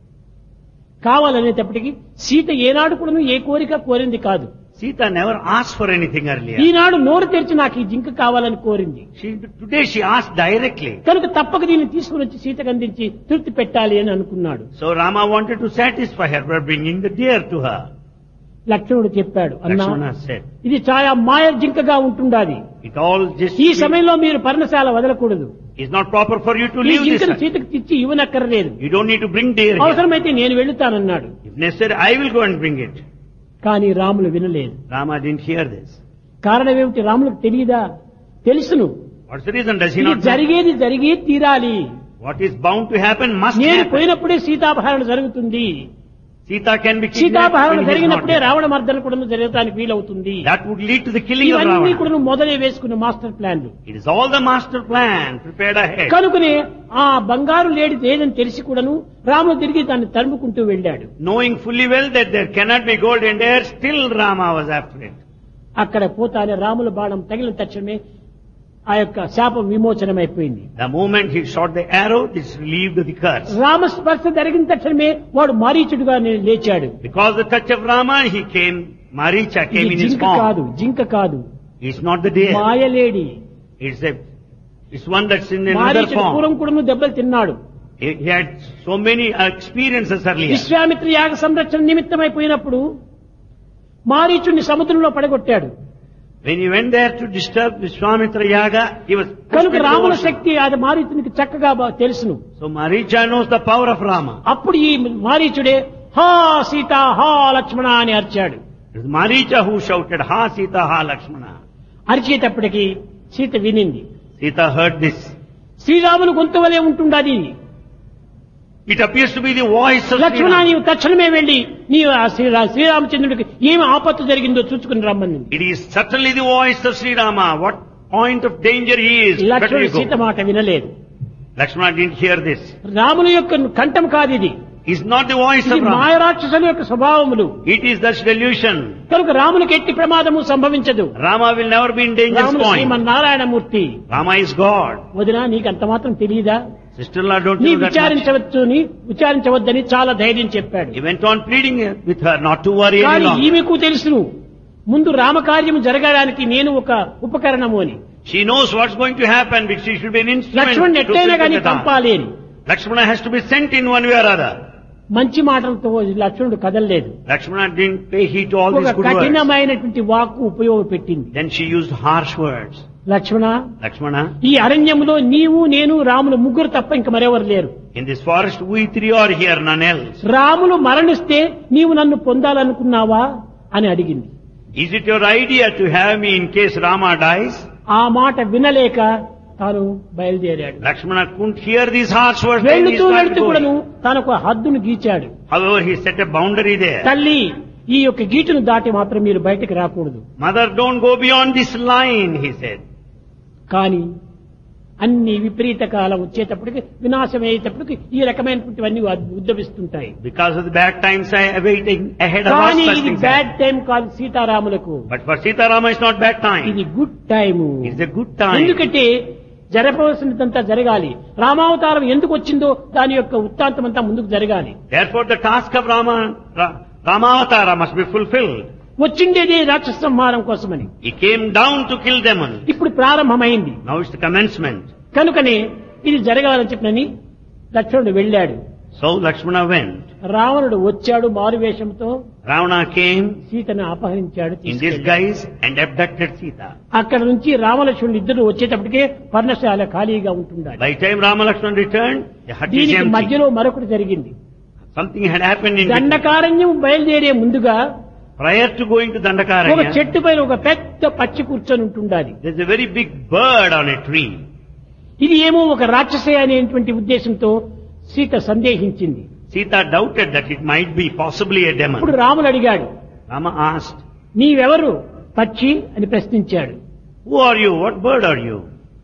కావాలనేటప్పటికి Sita ఏనాడు కూడా ఏ కోరిక కోరింది కాదు Sita never asked for anything earlier. ఈనాడు నోరు తెరిచి నాకు ఈ జింక కావాలని కోరింది She, today she asked directly. కనుక తప్పక దీన్ని తీసుకుని వచ్చి సీతకు అందించి తృప్తి పెట్టాలి అని అనుకున్నాడు So Rama wanted to satisfy her by bringing the deer to her. లక్ష్మణుడు చెప్పాడు అన్నా Lakshmana said, ఇది చాలా మాయ జింకగా ఉంటుండాది it all just ఈ సమయంలో మీరు పర్ణశాల వదలకూడదు is not proper for you to ఈ leave this. జింకను hut. సీతకు తెచ్చి ఇవ్వనక్కర్లేదు You don't need to bring deer here. అవసరమైతే నేను వెళుతానన్నాడు If necessary, I will go and bring it. కానీ రాములు వినలేదు Rama didn't hear this. కారణం ఏమిటి రాములకు తెలియదా తెలుసును What's the reason? Does he ఇది not know? జరిగేది జరిగే తీరాలి What is bound to happen must నేను happen. పోయినప్పుడే సీతాపహరణ జరుగుతుంది Sita can be kidnapped సీతాపహరణ when he is not జరిగినప్పుడే there. Ravana మర్దన కూడా జరగడానికి వీలవుతుంది That would lead to the killing of ఇవన్నీ Ravana. కూడా మొదలే వేసుకున్న మాస్టర్ ప్లాన్లు It is all the master plan prepared ahead. కనుకనే ఆ బంగారు లేడి ఏదని తెలిసి కూడాను రాముడు తిరిగి దాన్ని తరుముకుంటూ వెళ్ళాడు Knowing fully well that there cannot be golden there, still Rama was after it. అక్కడ పోతానే రాముల బాణం తగిలిన తక్షణమే ఆ యొక్క శాపం విమోచనమైపోయింది The moment he shot the arrow, this relieved the curse. రామస్పర్శ జరిగిన తక్షణమే వాడు మారీచుడుగా నే- లేచాడు Because the touch of Rama, he came, Maricha came ఇది in his జింక కాదు form. జింక కాదు It's not the deer. మాయలేడి It's a, it's one that's in another మారీచుడు పూర్వం form. కూడా దెబ్బలు తిన్నాడు He he had so many experiences earlier. Vishwamitra యాగ సంరక్షణ నిమిత్తమైపోయినప్పుడు మారీచుడిని సముద్రంలో పడగొట్టాడు When he went there to disturb Vishwamitra Yaga, he was pushed కనుక into the రాముల ocean. శక్తి అది మారీచునికి చక్కగా బా- తెలుసును So Maricha knows the power of Rama. అప్పుడు ఈ మారీచుడే హా సీత హా లక్ష్మణ అని అరిచాడు It was Maricha who shouted, Ha Sita, Ha Lakshmana. అరిచేటప్పటికి Sita వినింది Sita heard this. Sriramulu గొంతు వలె ఉంటుండది It appears to be the voice of Lakshmana Sri నీవు తక్షణమే వెళ్లి నీవు ఆ శ్రీరా శ్రీరామచంద్రుడికి ఏమి ఆపత్తు జరిగిందో చూసుకుని రమ్మని It is certainly the voice of Sri Rama. What point of danger he is. Better లక్ష్మణుడు you సీత go. మాట వినలేదు Lakshmana didn't hear this. రాముల యొక్క కంఠం కాదు ఇది It's not the voice ఇది of Rama. మాయరాక్షసుల యొక్క స్వభావములు It is the delusion. కనుక రామునికి ఎట్టి ప్రమాదము సంభవించదు Rama will never be in danger's రాముడు point. శ్రీమన్నారాయణమూర్తి Rama is God. వదినా నీకు అంత మాత్రం తెలియదా Sister-in-law, don't నీ you know that much? విచారించవచ్చుని విచారించవద్దని చాలా ధైర్యం చెప్పాడు He went on pleading with her not to worry any కానీ longer. ఈమెకు తెలుసును ముందు రామకార్యం జరగడానికి నేను ఒక ఉపకరణము అని She knows what's going to happen, but she should be an instrument Laxman to ఎట్టయినా fulfill కానీ the task. పంపాలి అని Lakshmana has to be sent in one way or other. మంచి మాటలతో లక్ష్మణుడు కదలలేదు Lakshmana didn't pay heed to all ఒక these good words. కఠినమైనటువంటి వాక్కు ఉపయోగపెట్టింది Then she used harsh words. Lakshmana Lakshmana, ఈ అరణ్యంలో నీవు నేను రాములు ముగ్గురు తప్ప ఇంక మరెవరు లేరు in this forest we three are here, none else. Ramulu మరణిస్తే నీవు నన్ను పొందాలనుకున్నావా అని అడిగింది Is it your idea to have me in case Rama dies? ఆ మాట వినలేక తాను బయలుదేరాడు Lakshmana couldn't hear these harsh words. Then he వెళుతూ started వెళుతూ కూడాను going. తనకు హద్దును గీచాడు However, he set a boundary there. తల్లి ఈ యొక్క గీటును దాటి మాత్రం మీరు బయటకు రాకూడదు Mother, don't go beyond this line, he said. కానీ అన్ని విపరీత కాలం వచ్చేటప్పటికి వినాశం అయ్యేటప్పటికి ఈ రకమైనటువంటివన్నీ ఉద్- ఉద్భవిస్తుంటాయి Because of the bad times I awaiting ahead of us, కానీ such ఇది things బ్యాడ్ happen. టైం కాదు సీతారాములకు But for Sita Rama, it's not bad time. ఇది good time It's a good time. ఎందుకంటే జరపవలసినదంతా జరగాలి రామావతారం ఎందుకు వచ్చిందో దాని యొక్క ఉత్తాంతం అంతా ముందుకు జరగాలి Therefore, the task of Rama, Ra, Ramavatara must be fulfilled. వచ్చిండేదే రాక్షస సంహారం కోసమని He came down to kill demons. ఇప్పుడు ప్రారంభమైంది Now it's the commencement. కనుకనే ఇది జరగాలని చెప్పినని లక్ష్మణుడు వెళ్ళాడు So Lakshmana went. రావణుడు వచ్చాడు మారువేషంతో Ravana came సీతను అపహరించాడు in తీసుకెళ్ళాడు. disguise and abducted Sita. అక్కడ నుంచి రామలక్ష్మణుడు ఇద్దరు వచ్చేటప్పటికే పర్ణశాల ఖాళీగా ఉంటుండాలి By the time Rama Lakshmana returned, the hut is దీనికి empty. మధ్యలో మరొకటి జరిగింది Something had happened in between. Dandakaranya బయలుదేరే ముందుగా Prior to going to ఒక Dandakaranya, చెట్టు పైన ఒక పెద్ద పచ్చి కూర్చొని ఉంటుండాలి there's a very big bird on a tree. ఇది ఏమో ఒక రాక్షసే అనేటువంటి ఉద్దేశంతో Sita సందేహించింది Sita doubted that it might be possibly a ఇప్పుడు demon. రాముడు అడిగాడు Rama asked, నీవెవరు పక్షి అని ప్రశ్నించాడు Who are you? What bird are you?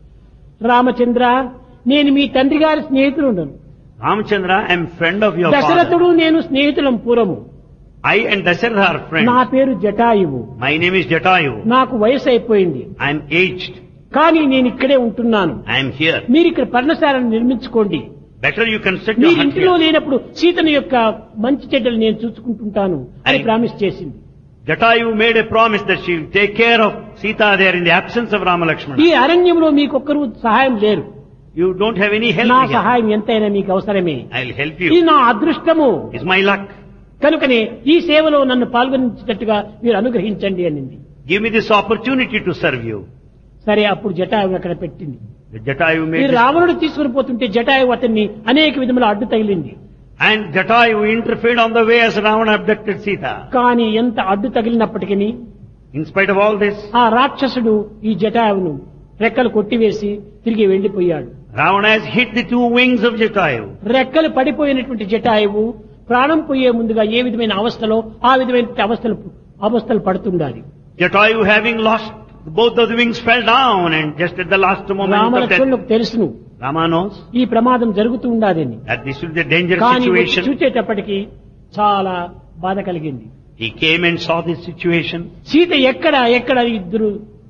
Ramachandra నేను మీ తండ్రి గారి స్నేహితుడు Ramchandra, I am friend of your father. దశరథుడు నేను స్నేహితులం పూర్వము I and Dasharatha are friends. నా పేరు Jatayu My name is Jatayu. నాకు వయసు అయిపోయింది I am aged. కానీ నేను ఇక్కడే ఉంటున్నాను I am here. మీరు ఇక్కడ పర్ణశాలను నిర్మించుకోండి Better you construct మీరు your hut ఇంటిలో here. లేనప్పుడు సీతను యొక్క మంచి చెడ్డలు నేను చూసుకుంటుంటాను అని I- ప్రామిస్ చేసింది Jatayu made a promise that she will take care of Sita there in the absence of Rama ఈ Lakshmana. అరణ్యంలో మీకొక్కరు సహాయం లేరు You don't have any help నా here. సహాయం ఎంతైనా మీకు అవసరమే I'll help ఇది you. నా అదృష్టము It's my luck. కనుకనే ఈ సేవలో నన్ను పాల్గొనించేటట్టుగా మీరు అనుగ్రహించండి అనింది Give me this opportunity to serve you. సరే అప్పుడు జటాయువు అక్కడ పెట్టింది The Jatayu ఈ made this, రావణుడు తీసుకుని పోతుంటే జటాయువు అతన్ని అనేక విధముల అడ్డు తగిలింది and Jatayu interfered on the way as Ravana abducted Sita. కానీ ఎంత అడ్డు తగిలినప్పటికీ In spite of all this, ఆ రాక్షసుడు ఈ జటాయువును రెక్కలు కొట్టివేసి తిరిగి వెళ్లిపోయాడు Ravana has hit the two wings of Jatayu. రెక్కలు పడిపోయినటువంటి జటాయువు ప్రాణం పోయే ముందుగా ఏ విధమైన అవస్థలో ఆ విధమైన అవస్థలు అవస్థలు పడుతుండాలి Jatayu having lost both of the wings fell down and just at the last moment of death. రామలక్ష్మణులకు తెలుసును Rama knows ఈ ప్రమాదం జరుగుతూ ఉండాలని that this will be a dangerous కానీ వచ్చి situation. చూచేటప్పటికి చాలా బాధ కలిగింది He came and saw this situation. Sita ఎక్కడ ఎక్కడ ఇద్దరు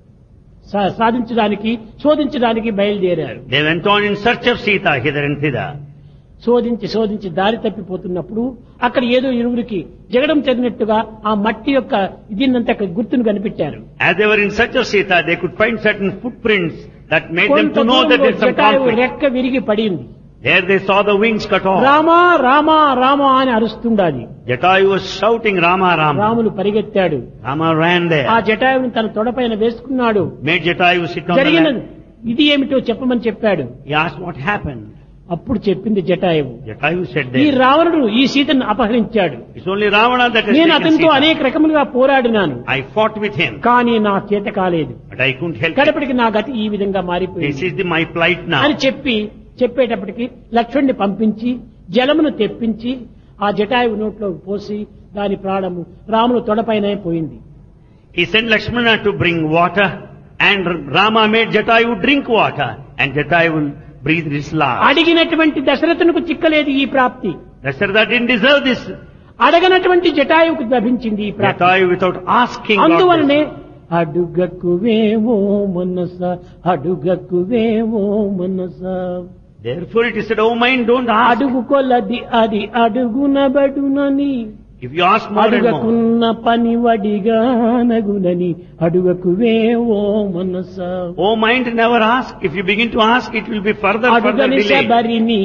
సా- సాధించడానికి శోధించడానికి బయలుదేరారు They went on in search of Sita hither and thither. శోధించి శోధించి దారి తప్పిపోతున్నప్పుడు అక్కడ ఏదో ఇరువురికి జగడం చదివినట్టుగా ఆ మట్టి యొక్క దీన్నంత గుర్తును కనిపెట్టారు As they were in search of Sita, they could find certain footprints that made them కొంత to know that దూరంలో there's some జటాయువు conflict. రెక్క విరిగి పడింది There they saw the wings cut off. Rama Rama Rama అని అరుస్తుండాది Jatayu was shouting Rama Rama. Ramulu పరిగెత్తాడు Rama ran ఆ there. జటాయువుని తన తొడపైన వేసుకున్నాడు Made Jatayu sit on the జరిగిన lap. ఇది ఏమిటో చెప్పమని చెప్పాడు He asked what happened. అప్పుడు చెప్పింది జటాయువు Jatayu said ఈ that. రావణుడు ఈ సీతను అపహరించాడు It's only Ravana that has నేను taken అతనితో Sita. అనేక రకములుగా పోరాడినాను I fought with him, కానీ నా చేత కాలేదు but I couldn't help it. కడపటికి నా గతి ఈ విధంగా This మారిపోయింది is the, my plight now. అని చెప్పి చెప్పేటప్పటికి లక్ష్మణ్ణి పంపించి జలమును తెప్పించి ఆ జటాయువు నోట్లో పోసి దాని ప్రాణము రాములు తొడపైనే పోయింది He sent Lakshmana to bring water and Rama made Jatayu drink water and Jatayu breathed his last. అడిగినటువంటి దశరథునకు చిక్కలేదు ఈ ప్రాప్తి Dasharatha didn't deserve this. అడగనటువంటి జటాయువుకు లభించింది ఈ ప్రాప్తి Jatayu without asking got అందువలనే this. అడుగక్కువేవో మనస అడుగక్కువేవో మనస Therefore it is said, oh mind, don't ask. అడుగు కొలది అది అడుగునబడునని If you ask more and more. అడుగకున్న పని వడిగానగునని అడుగకువేవో మనస Oh mind, never ask. If you begin to ask, it will be further, further అడుగని delay. శబరిని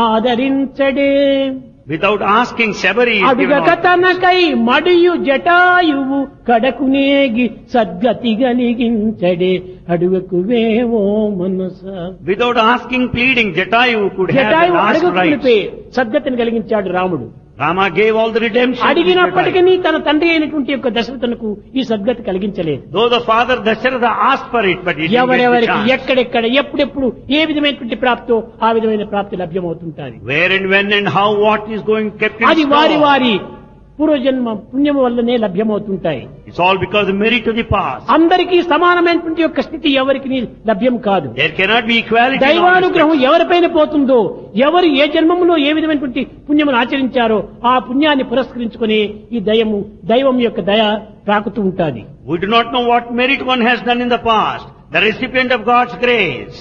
ఆదరించడే Without asking Shabari is given అడుగక order. తనకై మడియు Jatayu కడకునేగి సద్గతి గలిగించడే అడుగకువేవో మనస Without asking, pleading, Jatayu could have the Jatayu last అడుగుకునిపే rights. సద్గతిని కలిగించాడు రాముడు Rama gave all the redemption. to అడిగినప్పటికీ Jatayu. తన తండ్రి అయినటువంటి యొక్క దశరథునకు ఈ సద్గతి కలిగించలేదు Though the father Dasharatha asked for it, but he didn't get the ఎవరెవరికి chance. ఎక్కడెక్కడ ఎప్పుడెప్పుడు ఏ విధమైనటువంటి ప్రాప్తో ఆ విధమైన ప్రాప్తి లభ్యమవుతుంటారు Where and when and how what is going kept in అది వారి store. వారి పూర్వజన్మ పుణ్యము వల్లనే లభ్యమవుతుంటాయి It's all because of the merit of the past. అందరికీ సమానమైనటువంటి యొక్క స్థితి ఎవరికి లభ్యం కాదు There cannot be equality. in all దైవానుగ్రహం respects. ఎవరిపైన పోతుందో ఎవరు ఏ జన్మములో ఏ విధమైనటువంటి పుణ్యమును ఆచరించారో ఆ పుణ్యాన్ని పురస్కరించుకొని ఈ దయము దైవం యొక్క దయ తాకుతూ ఉంటుంది We do not know what merit one has done in the past. The recipient of God's grace.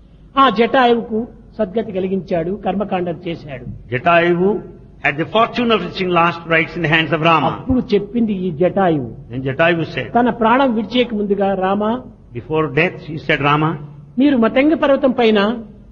ఆ జటాయువుకు సద్గతి కలిగించాడు కర్మకాండం చేశాడు Jatayu had the fortune of reaching last rights in the hands of Rama. అప్పుడు చెప్పింది ఈ జటాయువు Then Jatayu said, తన ప్రాణం విడిచేక ముందుగా Rama before death, he said, Rama, మీరు మతంగ పర్వతం పైన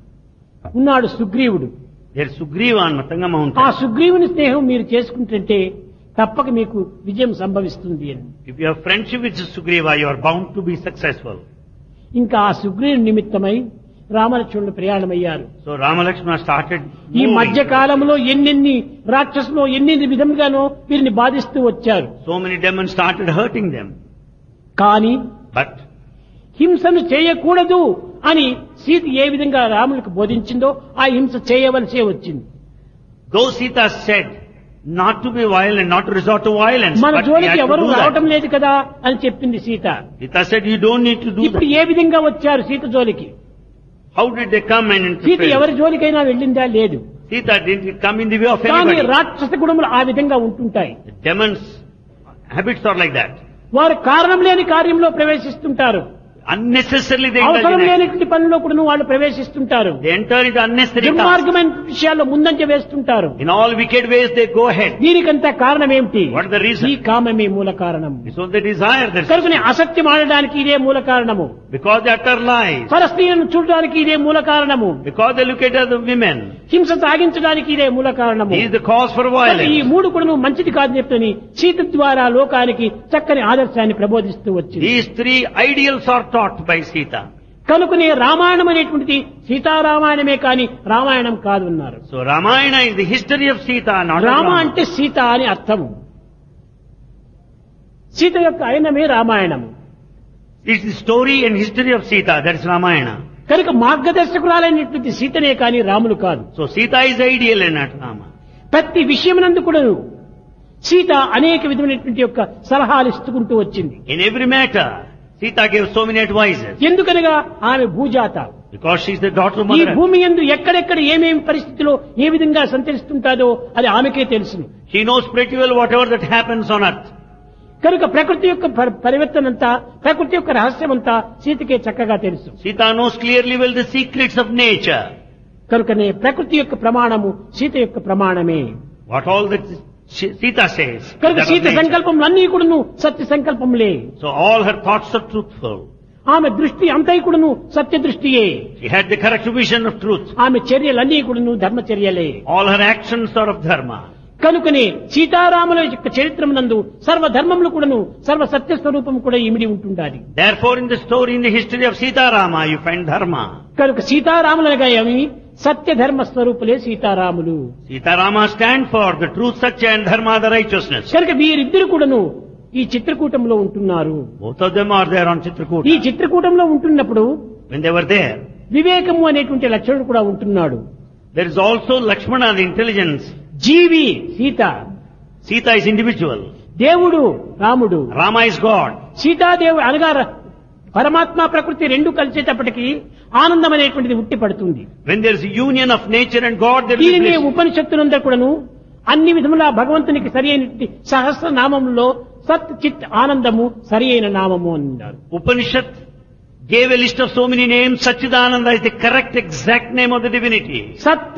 ఉన్నాడు సుగ్రీవుడు there's Sugriva on Matanga ఆ mountain. సుగ్రీవుని స్నేహం మీరు చేసుకుంటుంటే తప్పక మీకు విజయం సంభవిస్తుంది అని If you have friendship with Sugriva, you are bound to be successful. ఇంకా ఆ సుగ్రీవుని నిమిత్తమై రామలక్ష్మణులు ప్రయాణమయ్యారు So Rama Lakshmana started ఈ moving. మధ్య కాలంలో ఎన్నెన్ని రాక్షసులు ఎన్నెన్ని విధముగానో వీరిని బాధిస్తూ వచ్చారు So many demons started hurting them. కానీ But హింసను చేయకూడదు అని సీత ఏ విధంగా రాములకు బోధించిందో ఆ హింస చేయవలసే వచ్చింది though Sita said not to be violent, not to resort to violence, మన but we జోలికి had to ఎవరు do రావటం that. లేదు కదా అని చెప్పింది Sita Sita said, you don't need to do ఇప్పుడు that. ఏ విధంగా వచ్చారు సీత జోలికి How did they come and Sita interfere? ఎవరి జోలికైనా వెళ్ళిందా లేదు Sita didn't come in the way of కానీ anybody. రాక్షస గుణములు ఆ విధంగా ఉంటుంటాయి The demons' habits are like that. వారు కారణం లేని కార్యంలో ప్రవేశిస్తుంటారు Unnecessarily they indulge అవసరం in act. లేనటువంటి పనిలో కూడా వాళ్ళు ప్రవేశిస్తుంటారు They enter into unnecessary tasks. దుర్మార్గమైన విషయాల్లో ముందంజ వేస్తుంటారు In all wicked ways they go ahead. దీనికంతా కారణం ఏమిటి What is the reason? ఈ కామమే మూల కారణం It's all the desire that's కనుకనే అసత్యం ఆడడానికి ఇదే మూల కారణము because they utter lies, పరస్త్రీలను చూడడానికి ఇదే మూల కారణము because they look at other women. హింస సాగించడానికి ఇదే మూల కారణము He is the cause for కనుక ఈ violence. మూడు కూడా మంచిది కాదు చెప్తని సీత ద్వారా లోకానికి చక్కని ఆదర్శాన్ని ప్రబోధిస్తూ వచ్చింది These three ideals are taught by Sita. కనుకనే రామాయణం అనేటువంటిది సీతారామాయణమే కాని రామాయణం కాదు అన్నారు So Ramayana is the history of Sita, not of Rama Rama. అంటే సీత అని అర్థము సీత యొక్క అయినమే రామాయణము It's the story and history of Sita, that is Ramayana. కనుక మార్గదర్శకురాలైనటువంటి సీతనే కాని రాములు కాదు So Sita is ideal and not Rama. ప్రతి విషయమునందు కూడాను సీత అనేక విధమైనటువంటి యొక్క సలహాలు ఇస్తుకుంటూ వచ్చింది In every matter, Sita gave so many advices. ఎందుకనగా ఆమె భూజాత Because she is the daughter of ఈ Mother Earth. భూమి ఎందు ఎక్కడెక్కడ ఏమేమి పరిస్థితిలో ఏ విధంగా సంచరిస్తుంటాదో అది ఆమెకే తెలుసును She knows pretty well whatever that happens on earth. కనుక ప్రకృతి యొక్క పరి- పరివర్తనంతా ప్రకృతి యొక్క రహస్యమంతా సీతకే చక్కగా తెలుసు Sita knows clearly well the secrets of nature. కనుకనే ప్రకృతి యొక్క ప్రమాణము సీత యొక్క ప్రమాణమే What all that she- Sita says. is కనుక that of సీత nature. సంకల్పములన్నీ కూడాను సత్య సంకల్పములే So all her thoughts are truthful. ఆమె దృష్టి అంతై కూడాను సత్య దృష్టియే She had the correct vision of truth. ఆమె చర్యలన్నీ కూడాను ధర్మచర్యలే All her actions are of dharma. కనుకనే సీతారాముల యొక్క చరిత్రమునందు సర్వధర్మములు కూడాను సర్వ సత్య స్వరూపం కూడా ఇమిడి ఉంటుండాలి Therefore in the story, in the history of Sita Rama, you find dharma. కనుక సీతారాములనగా ఏమి సత్య ధర్మ స్వరూపులే సీతారాములు Sita Rama stand for the truth, satya and dharma, the righteousness. కనుక వీరిద్దరు కూడాను ఈ చిత్రకూటంలో ఉంటున్నారు Both of them are there on ఈ Chitrakuta. చిత్రకూటంలో ఉంటున్నప్పుడు When they were there, వివేకము అనేటువంటి లక్షణుడు కూడా ఉంటున్నాడు there is also Lakshmana, the intelligence. G V Sita Sita is individual. దేవుడు రాముడు Rama is God. సీతాదేవి అనగా ర- పరమాత్మ ప్రకృతి రెండు కలిసేటప్పటికి ఆనందం అనేటువంటిది ఉట్టి పడుతుంది When there is a union of nature and God, there is దీనిని bliss. ఉపనిషత్తులందరూ కూడాను అన్ని విధముల భగవంతునికి సరి అయినటువంటి సహస్ర నామంలో సత్ చిత్ ఆనందము సరి అయిన నామము అన్నారు Upanishad gave a list of so many names. Sachidananda is the correct exact name of the divinity. సత్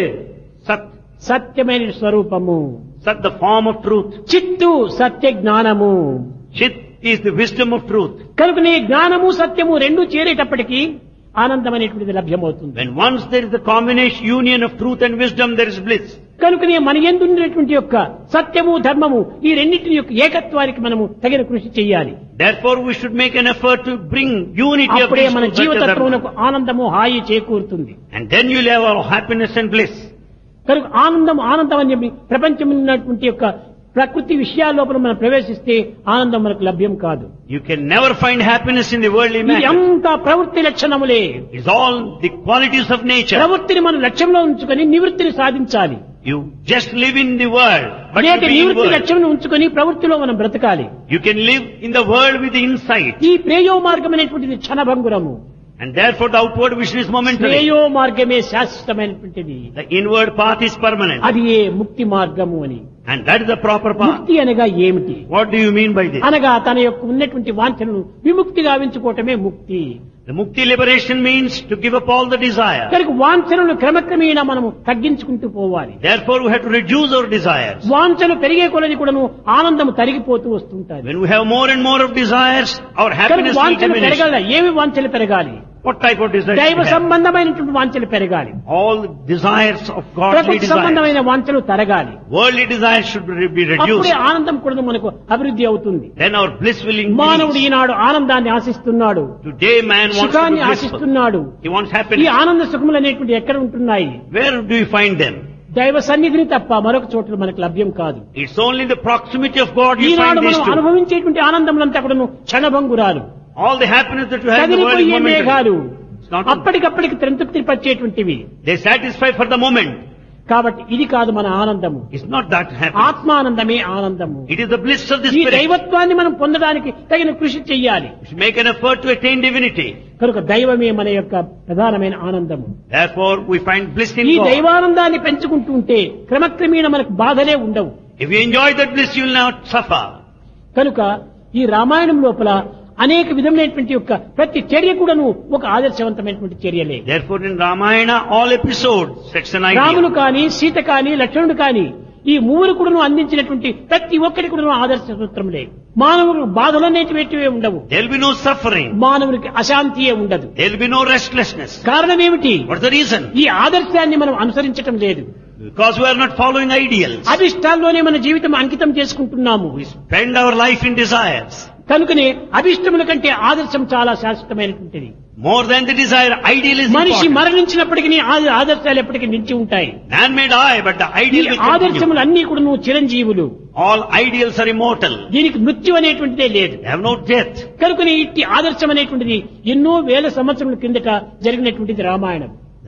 Sat, సత్యమైన స్వరూపము Sat the form of truth. చిత్తు సత్య జ్ఞానము Chit is the wisdom of truth. కనుకనే జ్ఞానము సత్యము రెండు చేరేటప్పటికి ఆనందం అనేటువంటిది లభ్యమవుతుంది When once there is the combination, union of truth and wisdom, there is bliss. కనుకనే మన ఎందున్నటువంటి యొక్క సత్యము ధర్మము ఈ రెండింటిని యొక్క ఏకత్వానికి మనము తగిన కృషి చేయాలి Therefore, we should make an effort to bring unity of అప్పుడే these మన two Satya జీవితత్వమునకు dharma. ఆనందము హాయి చేకూరుతుంది And then you'll have all happiness and bliss. కనుక ఆనందం ఆనందం అని చెప్పి ప్రపంచం ఉన్నటువంటి యొక్క ప్రకృతి విషయాల లోపల మనం ప్రవేశిస్తే ఆనందం మనకు లభ్యం కాదు You can never find happiness in the worldly ఇది matter. అంతా ప్రవృత్తి లక్షణములే It's all the qualities of nature. ప్రవృత్తిని మనం లక్ష్యంలో ఉంచుకొని నివృత్తిని సాధించాలి You just live in the world, but you అనేక be in నివృత్తి world. లక్ష్యం ఉంచుకొని ప్రవృత్తిలో మనం బ్రతకాలి You can live in the world with the insight. ఈ ప్రేయో మార్గం అనేటువంటిది క్షణభంగురము And therefore the outward vision is momentary. ప్రేయో మార్గమే శాశ్వతమైనటువంటిది The inward path is permanent. అది ఏ ముక్తి మార్గము అని And that is the proper path. ముక్తి అనగా ఏమిటి What do you mean by this? అనగా తన యొక్క ఉన్నటువంటి వాంఛనను విముక్తి గావించుకోవటమే ముక్తి The mukti liberation means to give up all the desire. కనుక వాంఛనను క్రమక్రమేణా మనము తగ్గించుకుంటూ పోవాలి Therefore we have to reduce our desires. వాంఛలు పెరిగే కొలది కూడాను ఆనందం తరిగిపోతూ వస్తుంటారు When we have more and more of desires, our కనుక happiness will వాంఛలు diminish. పెరగాల ఏమి వాంఛలు పెరగాలి What type of desires? దైవ we have? సంబంధమైనటువంటి వాంఛలు పెరగాలి All the desires of godly ప్రకృతి desires. సంబంధమైన వాంఛలు తరగాలి Worldly desires should be be అప్పుడే reduced. ఆనందం కూడా మనకు అభివృద్ధి అవుతుంది Then our bliss will మానవుడు increase. ఈనాడు ఆనందాన్ని ఆశిస్తున్నాడు Today man wants to సుఖాన్ని be blissful. ఆశిస్తున్నాడు He wants ఈ happiness. ఆనంద సుఖములు అనేటువంటి ఎక్కడ ఉంటున్నాయి Where do you find them? దైవ సన్నిధిని తప్ప మరొక చోట మనకు లభ్యం కాదు It's only in the proximity of God you Eenadu find these మనం two. అనుభవించేటువంటి ఆనందములంతా కూడాను క్షణభంగురాలు All the happiness that you have in the world is కదిలిపోయే మేఘాలు momentary. It's not అప్పటికప్పటికి త్రంతృప్తి పరిచేటువంటివి They satisfy for the moment. కాబట్టి ఇది కాదు మన ఆనందము It's not that happiness. ఆత్మానందమే ఆనందము It is the bliss of the ఈ spirit. దైవత్వాన్ని మనం పొందడానికి తగిన కృషి చెయ్యాలి We should make an effort to attain divinity. కనుక దైవమే మన యొక్క ప్రధానమైన ఆనందము Therefore, we find bliss in ఈ God. దైవానందాన్ని పెంచుకుంటూ ఉంటే క్రమక్రమేణ మనకు బాధలే ఉండవు If you enjoy that bliss, you will not suffer. కనుక ఈ రామాయణం లోపల అనేక విధమైనటువంటి యొక్క ప్రతి చర్య కూడాను ఒక ఆదర్శవంతమైనటువంటి చర్యలే Therefore, in Ramayana, all episodes sets an Ramulu idea. కాని సీత కాని లక్ష్మణుడు కాని ఈ మూడు కూడాను అందించినటువంటి ప్రతి ఒక్కటి కూడాను ఆదర్శ సూత్రములే మానవుడు బాధలు అనేటివేటివే ఉండవు There will be no suffering. మానవునికి అశాంతియే ఉండదు There will be no restlessness. కారణం ఏమిటి What's the reason? ఈ ఆదర్శాన్ని మనం అనుసరించటం లేదు Because we are not following ideals. అభిష్టాల్లోనే మన జీవితం అంకితం చేసుకుంటున్నాము We spend our life in desires. కనుకనే అభిష్టముల కంటే ఆదర్శం చాలా శాశ్వతమైనటువంటిది More than the desire, ideal is మనిషి important. మరణించినప్పటికీ ఆ- ఆదర్శాలు ఎప్పటికీ నిలిచి ఉంటాయి Man may die, but the ఈ ideal will continue. ఆదర్శములు అన్ని కూడా నువ్వు చిరంజీవులు All ideals are immortal. దీనికి మృత్యు అనేటువంటిదే లేదు They have no death. కనుకనే ఇట్టి ఆదర్శం అనేటువంటిది ఎన్నో వేల సంవత్సరముల కిందట జరిగినటువంటిది Ramayanam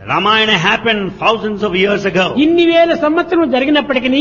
Ramayana happened thousands of years ago. ఇన్ని వేల సంవత్సరములు జరిగినప్పటికీ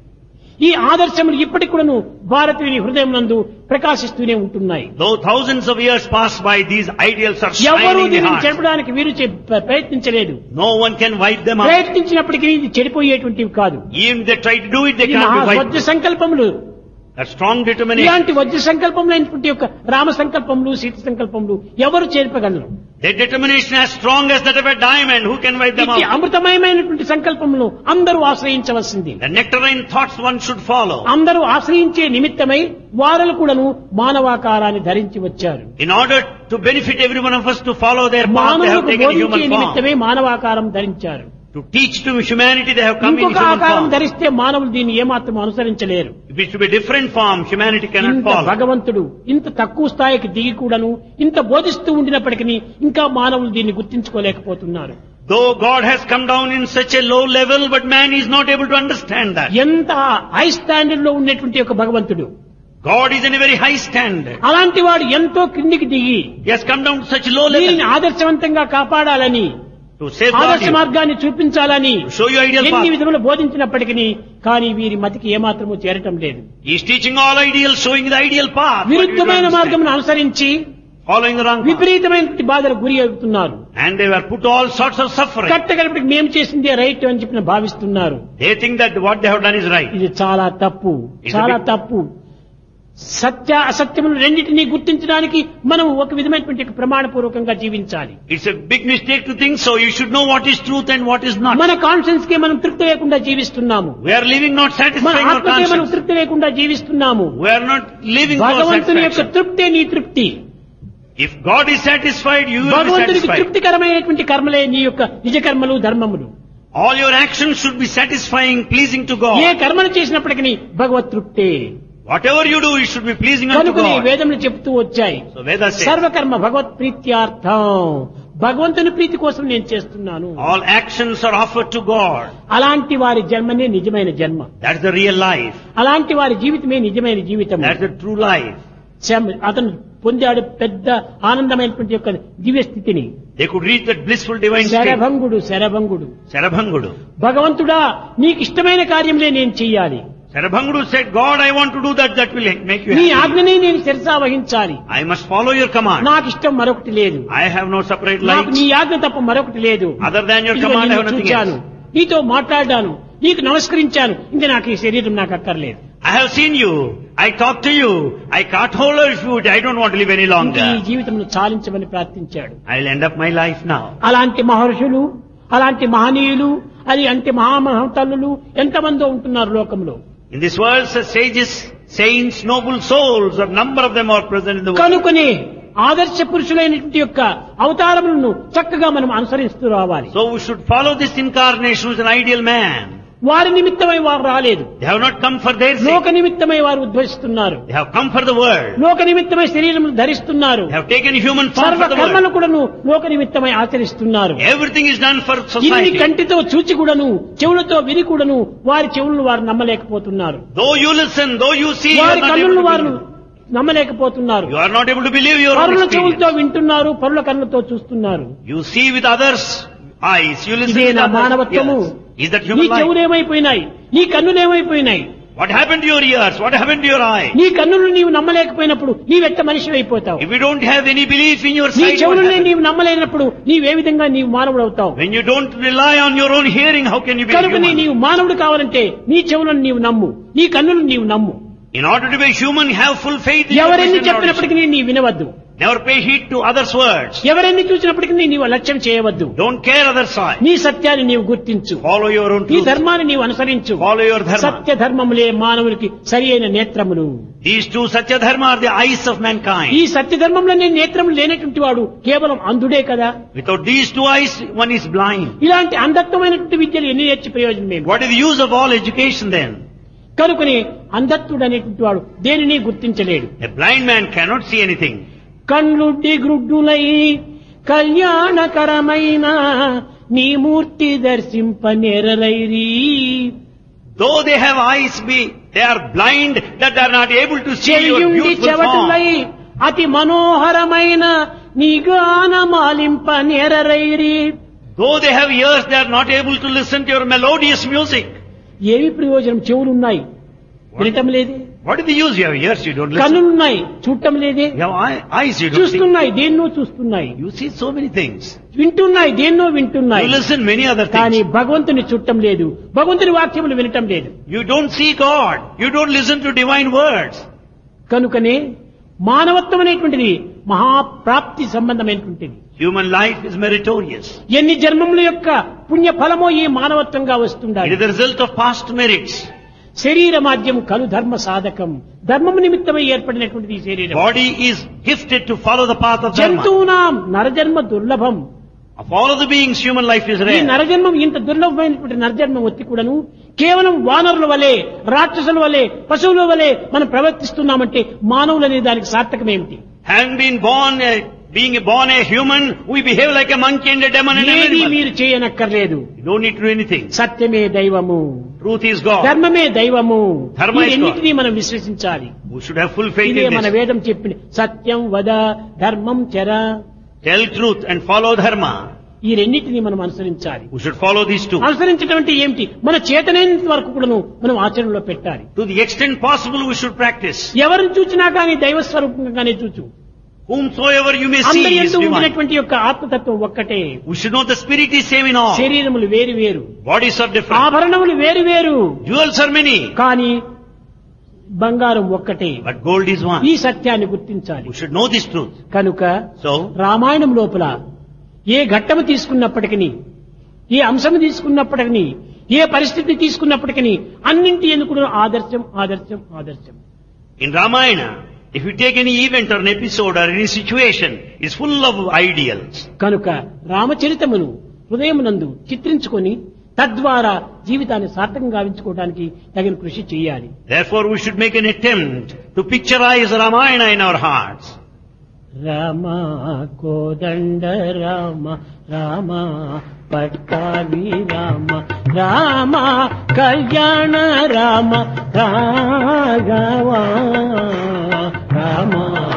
ఈ ఆదర్శములు ఇప్పటికి కూడాను భారతీయుని హృదయం నందు ప్రకాశిస్తూనే ఉంటున్నాయి Though thousands of years pass by, these ideals are ఎవరు shining in the దీనిని heart. చెరపడానికి వీరు చే- ప్ర- ప్రయత్నించలేదు No one can wipe them out. ప్రయత్నించినప్పటికీ ఇది చెడిపోయేటువంటివి కాదు Even if they try to do it, they ఈ can't మహా be wiped. వజ్ర సంకల్పములు That strong determination. ఇలాంటి వజ్ర సంకల్పములైనటువంటి యొక్క రామ సంకల్పములు సీత సంకల్పములు ఎవరు చేర్పగలరు Their determination as strong as that of a diamond. Who can wipe them ఇట్టి out? అమృతమయమైనటువంటి సంకల్పములు అందరూ ఆశ్రయించవలసింది The nectarine thoughts one should follow. అందరూ ఆశ్రయించే నిమిత్తమై వారలు కూడాను మానవాకారాన్ని ధరించి వచ్చారు In order to benefit every one of us to follow their path, they have మానవులకు taken బోధించే human నిమిత్తమే form. మానవాకారం ధరించారు To teach to humanity, they have come in ఇంకొక human ఆకారం form. ధరిస్తే మానవులు దీన్ని ఏమాత్రం అనుసరించలేరు If it should be different form, humanity cannot ఇంత follow. భగవంతుడు ఇంత తక్కువ స్థాయికి దిగి కూడాను ఇంత బోధిస్తూ ఉండినప్పటికీ ఇంకా మానవులు దీన్ని గుర్తించుకోలేకపోతున్నారు Though God has come down in such a low level, but man is not able to understand that. ఎంత హై స్టాండర్డ్ లో ఉన్నటువంటి ఒక భగవంతుడు God is in a very high standard. అలాంటి వాడు ఎంతో కిందికి దిగి He has come down to such low దీనిని level ఆదర్శవంతంగా కాపాడాలని to safeguard ఆదర్శ you, మార్గాన్ని చూపించాలని to show you ideal ఎన్ని path. విధములు బోధించినప్పటికీ కానీ వీరి మతికి ఏమాత్రము చేరటం లేదు He is teaching all ideals, showing the ideal path. but we don't విరుద్ధమైన understand. మార్గమును అనుసరించి Following the wrong path. విపరీతమైనటువంటి బాధలకు గురి అవుతున్నారు And they were put to all sorts of suffering. కట్టగలిపటికి మేము చేసిందే రైట్ అని చెప్పిన భావిస్తున్నారు They think that what they have done is right. ఇది చాలా తప్పు It's a చాలా big- తప్పు సత్య అసత్యములు రెండింటినీ గుర్తించడానికి మనం ఒక విధమైనటువంటి ఒక ప్రమాణపూర్వకంగా జీవించాలి It's a big mistake to think so. You should know what is truth and what is not. మన కాన్షియన్స్ కి మనం తృప్తి లేకుండా జీవిస్తున్నాము We are living not మన satisfying our ఆత్మకే మనం conscience. తృప్తి లేకుండా జీవిస్తున్నాము We are not living for భగవంతుని యొక్క satisfaction. తృప్తే నీ తృప్తి If God is satisfied, you will be భగవంతునికి satisfied. తృప్తికరమైనటువంటి కర్మలే నీ యొక్క నిజ కర్మలు ధర్మములు All your actions should be satisfying, pleasing to A God. కర్మను చేసినప్పటికీ భగవత్ తృప్తే Whatever you do, it should be pleasing unto కనుకని God. వేదములు చెప్తూ వచ్చాయి So Vedas says, సర్వకర్మ భగవత్ ప్రీత్యార్థం భగవంతుని ప్రీతి కోసం నేను చేస్తున్నాను all actions are offered to God. అలాంటి వారి జన్మనే నిజమైన జన్మ That's the real life. అలాంటి వారి జీవితమే నిజమైన జీవితం That's the true life. శం- అతను పొందాడు పెద్ద ఆనందమైనటువంటి యొక్క దివ్య స్థితిని They could reach that blissful divine state. శరభంగుడు శరభంగుడు Sarabhangudu. భగవంతుడా నీకు ఇష్టమైన కార్యములే నేను చెయ్యాలి Sarabhangudu said, God, I want to do that, that will make you నీ happy. ఆజ్ఞనే నేను శిరసా వహించాలి I must follow your command. నాకు ఇష్టం మరొకటి లేదు I have no separate నాకు life. నీ ఆజ్ఞ తప్ప మరొకటి లేదు Other than your ఇదిగో command, I నిన్ను have nothing చూచాను else. నీతో మాట్లాడాను నీకు నమస్కరించాను ఇంకా నాకు ఈ శరీరం నాకు అక్కర్లేదు I have seen you. I talked to you. I caught hold of you. I don't want to live any ఇంకా longer. ఈ జీవితంలో చాలించమని ప్రార్థించాడు I'll end up my life now. అలాంటి మహర్షులు అలాంటి మహనీయులు అది అంటే మహామహతల్లులు ఎంతమందో ఉంటున్నారు లోకంలో In this world, such sages, saints, noble souls, a number of them are present in the world. కనుకొని ఆదర్శ పురుషులైనటువంటి యొక్క అవతారములను చక్కగా మనం అనుసరిస్తూ రావాలి So we should follow this incarnation who is an ideal man. వారి నిమిత్తమై వారు రాలేదు They have not come for their లోక sake. నిమిత్తమై వారు ఉద్భవిస్తున్నారు They have come for the world. లోక నిమిత్తమై శరీరములు ధరిస్తున్నారు They have taken human form సర్వ for the కర్మలు world. కూడాను లోక నిమిత్తమై ఆచరిస్తున్నారు Everything is done for ఇన్ని society. కంటితో చూచి కూడాను చెవులతో విని కూడాను వారి చెవులను వారు నమ్మలేకపోతున్నారు Though you listen, though you see, you are వారి not కన్నులను able to వారు believe. నమ్మలేకపోతున్నారు You are not able to believe your own పరుల experience. చెవులతో వింటున్నారు పరుల కన్నులతో చూస్తున్నారు You see with others' eyes. You listen ఇదే with నా others' మానవత్వము ears. Is that నీ human life? చెవులు ఏమైపోయినాయి నీ కన్నులు ఏమైపోయినాయి What happened to your ears? What happened to your eye? నీ కన్నులు నీవు నమ్మలేకపోయినప్పుడు నీవెట్ట మనిషి అయిపోతావు If you don't have any belief in your నీ sight, what చెవులని happens? నీవు నమ్మలేనప్పుడు నీవే విధంగా నీవు మానవుడు అవుతావు when you don't rely on your own hearing, how can you be a కనుక human? నీవు మానవుడు కావాలంటే నీ చెవులను నీవు నమ్ము నీ కన్నులు నీవు నమ్ము In order to be human, have full faith in your ఎవరెన్ని vision and audition. చెప్పినప్పటికీ నీ వినవద్దు Never pay heed to others' words. ఎవరెన్ని చూసినప్పటికీ నీవు లక్ష్యం చేయవద్దు Don't care others' side. నీ సత్యాన్ని నీవు గుర్తించు Follow your own నీ truth. ధర్మాన్ని నీవు అనుసరించు Follow your dharma. సత్య ధర్మములే మానవునికి సరి అయిన నేత్రములు These two Satya Dharma are the eyes of ఈ mankind. సత్య ధర్మంలో నేను నేత్రములు లేనటువంటి వాడు కేవలం అంధుడే కదా Without these two eyes, one is blind. ఇలాంటి అంధత్వమైనటువంటి విద్యలు ఎన్ని నేర్చి ప్రయోజనం ఏమి What is the use of all education then? కనుకని అంధత్వుడు అనేటువంటి వాడు దేనిని గుర్తించలేడు A blind man cannot see anything. కళ్ళుడ్డి గ్రుడ్డులై కళ్యాణకరమైన నీ మూర్తి దర్శింప నెరలైరి Though they have eyes, be they are blind that they are not able to see your చెయ్యుండి beautiful చెవటులై form. అతి మనోహరమైన నీ గానమాలింప నెరరైరి Though they have ears, they are not able to listen to your melodious music. ఏమి ప్రయోజనం చెవులున్నాయి వినటం లేదే What is the use? You have ears, you don't listen. కన్నులున్నాయి చూడటం లేదే You have eye- eyes, you don't see. చూస్తున్నాయి దేన్నో చూస్తున్నాయి You see so many things. వింటున్నాయి దేన్నో వింటున్నాయి You listen many other కానీ things. భగవంతుని చుట్టం లేదు భగవంతుని వాక్యములు వినటం లేదు You don't see God. You don't listen to divine words. కనుకనే మానవత్వం అనేటువంటిది మహాప్రాప్తి సంబంధమైనటువంటిది Human life is meritorious. ఎన్ని జన్మముల యొక్క పుణ్య ఫలమో ఈ మానవత్వంగా It వస్తుండాలి is the result of past merits. శరీర మాధ్యం కలు ధర్మ సాధకం ధర్మము నిమిత్తమై ఏర్పడినటువంటిది ఈ శరీరం Body is gifted to follow the path of dharma. జంతువునాం నరజన్మ దుర్లభం Of all of the beings, human life is ఈ rare. నరజన్మం ఇంత దుర్లభమైనటువంటి నరజన్మం వచ్చి కూడాను కేవలం వానరుల వలె రాక్షసుల వలె పశువుల వలె మనం ప్రవర్తిస్తున్నామంటే మానవులు అనే దానికి సార్థకం ఏమిటి Having been born, a, being born a human, we behave like a monkey and a demon and an ఏది animal. మీరు చేయనక్కర్లేదు You don't need to do anything. సత్యమే దైవము Truth is God. ధర్మమే దైవము ధర్మ is రెండింటినీ మనం విశ్వసించాలి We should have full faith ఇదే in మన this. వేదం చెప్పిన సత్యం వద ధర్మం చెర Tell truth and follow dharma. ఈ రెండింటినీ మనం అనుసరించాలి We should follow these two. అనుసరించడం అంటే ఏమిటి మన చేతనైనంత వరకు కూడాను మనం ఆచరణలో పెట్టాలి To the extent possible, we should practice. ఎవరిని చూచినా కానీ దైవ స్వరూపంగానే చూచు Whomsoever you may అందరి see is ఎందు divine. ఉండినటువంటి యొక్క ఆత్మతత్వం ఒక్కటే We should know the spirit is same in all. శరీరములు వేరు వేరు Bodies are different. ఆభరణములు వేరు వేరు Jewels are many. కానీ బంగారం ఒక్కటే But gold is one. ఈ సత్యాన్ని గుర్తించాలి We should know this truth. కనుక So, రామాయణం లోపల ఏ ఘట్టము తీసుకున్నప్పటికీ ఏ అంశము తీసుకున్నప్పటికీ ఏ పరిస్థితి తీసుకున్నప్పటికీ అన్నింటి ఎందుకు ఆదర్శం ఆదర్శం ఆదర్శం in Ramayana, if you take any event or an episode or any situation, it's full of ideals. కనుక రామచరితమును హృదయమునందు చిత్రించుకొని తద్వారా జీవితాన్ని సార్థకం గావించుకోవడానికి తగిన కృషి చేయాలి Therefore, we should make an attempt to picturize Ramayana in our hearts. Rama కోదండ రామ రామ పట్టాభి రామ రామ కళ్యాణ రామ రాఘవ రామ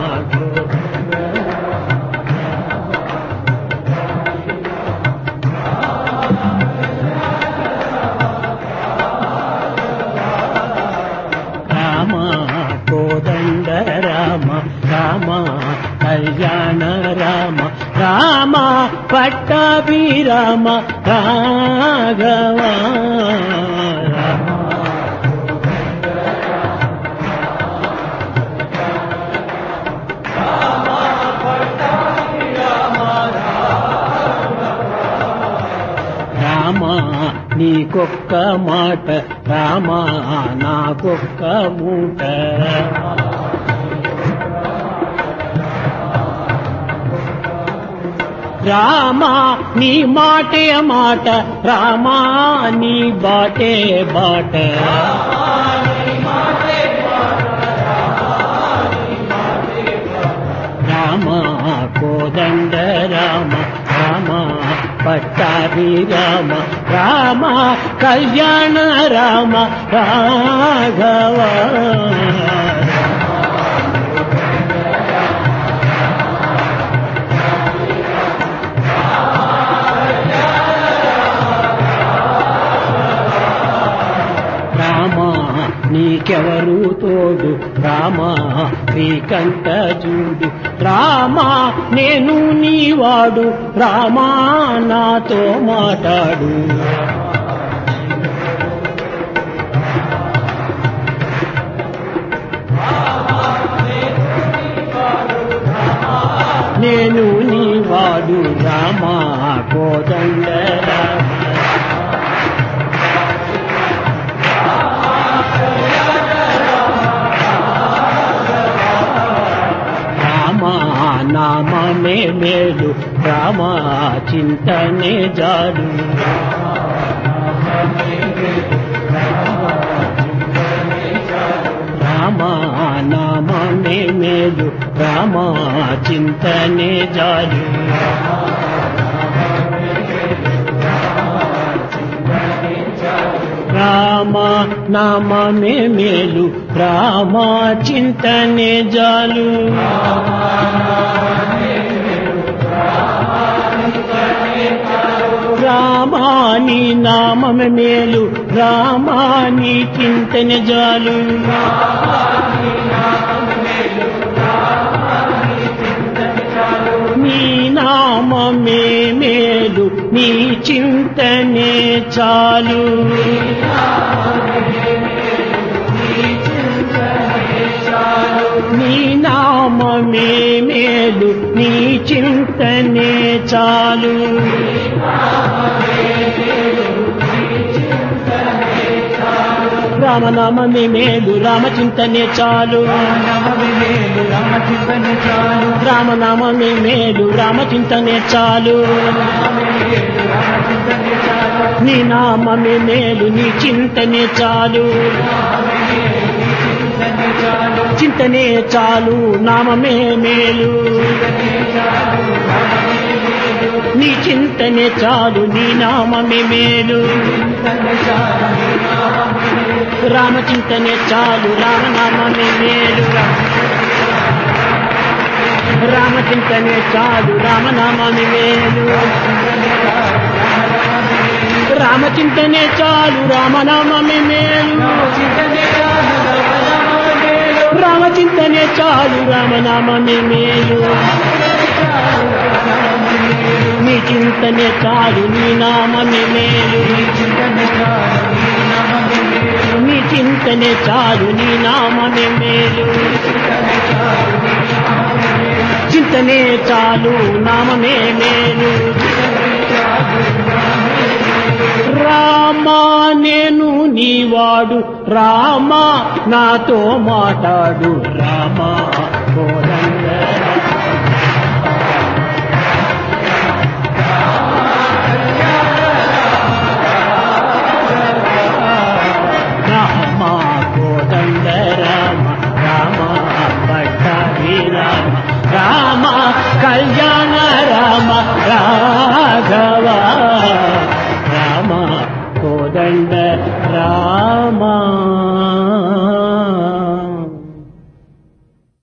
రామ కోదండ రామ రామ కళ్యాణ రామ రామ పట్టాభి రామ రాఘవ రామ రామ నీకొక్క మాట రామ నాకొక్క మూట రామ నీ మాటే మాట రామ నీ బాటే బాట రామ కోదండ రామ రామ పట్టాభి రామ రామ కళ్యాణ రామ రాఘవ రామ నీకెవరు తోడు రామ శ్రీకంఠ చూడు రామ నేను నీవాడు రామా నాతో మాట్లాడు నేను నీవాడు రామ కోదండ రామ రామ నామమే మేలు రామ చింతనే జాడు రామ నామమే మేలు రామ చింతనే జాడు రామ నామమే మేలు రామ చింతనే జాలు నామమే మేలు రామా నీ చింతన జాలు నీ నామమే మేలు నీ చింతనే చాలు నీ నామమే మేలు నీ చింతనే చాలు రామనామమే మేలు రామచింతనే చాలు రామనామమే మేలు రామచింతనే చాలు నీ నామమే మేలు నీ చింతనే చాలు చింతనే చాలు నామమే మేలు నీ చింతనే చాలు నీ నామమే మేలు రామచింతనే చాలు రామనామమే మేలు రామచింతనే చాలు రామనామమే మేలు రామచింతనే చాలు రామనామమే మేలు రామచింతనే చాలు రామనామమే మేలు నీ చింతనే చాలు నీ నామమే మేలు నీ చింతనే చాలు నీ నామమే మేలు చింతనే చాలు నామమే మేలు రామా నేను నీవాడు రామా నాతో మాట్లాడు రామా కోదండ రామ కోదండ రామ రామ పట్టాభి రామ రామ కళ్యాణ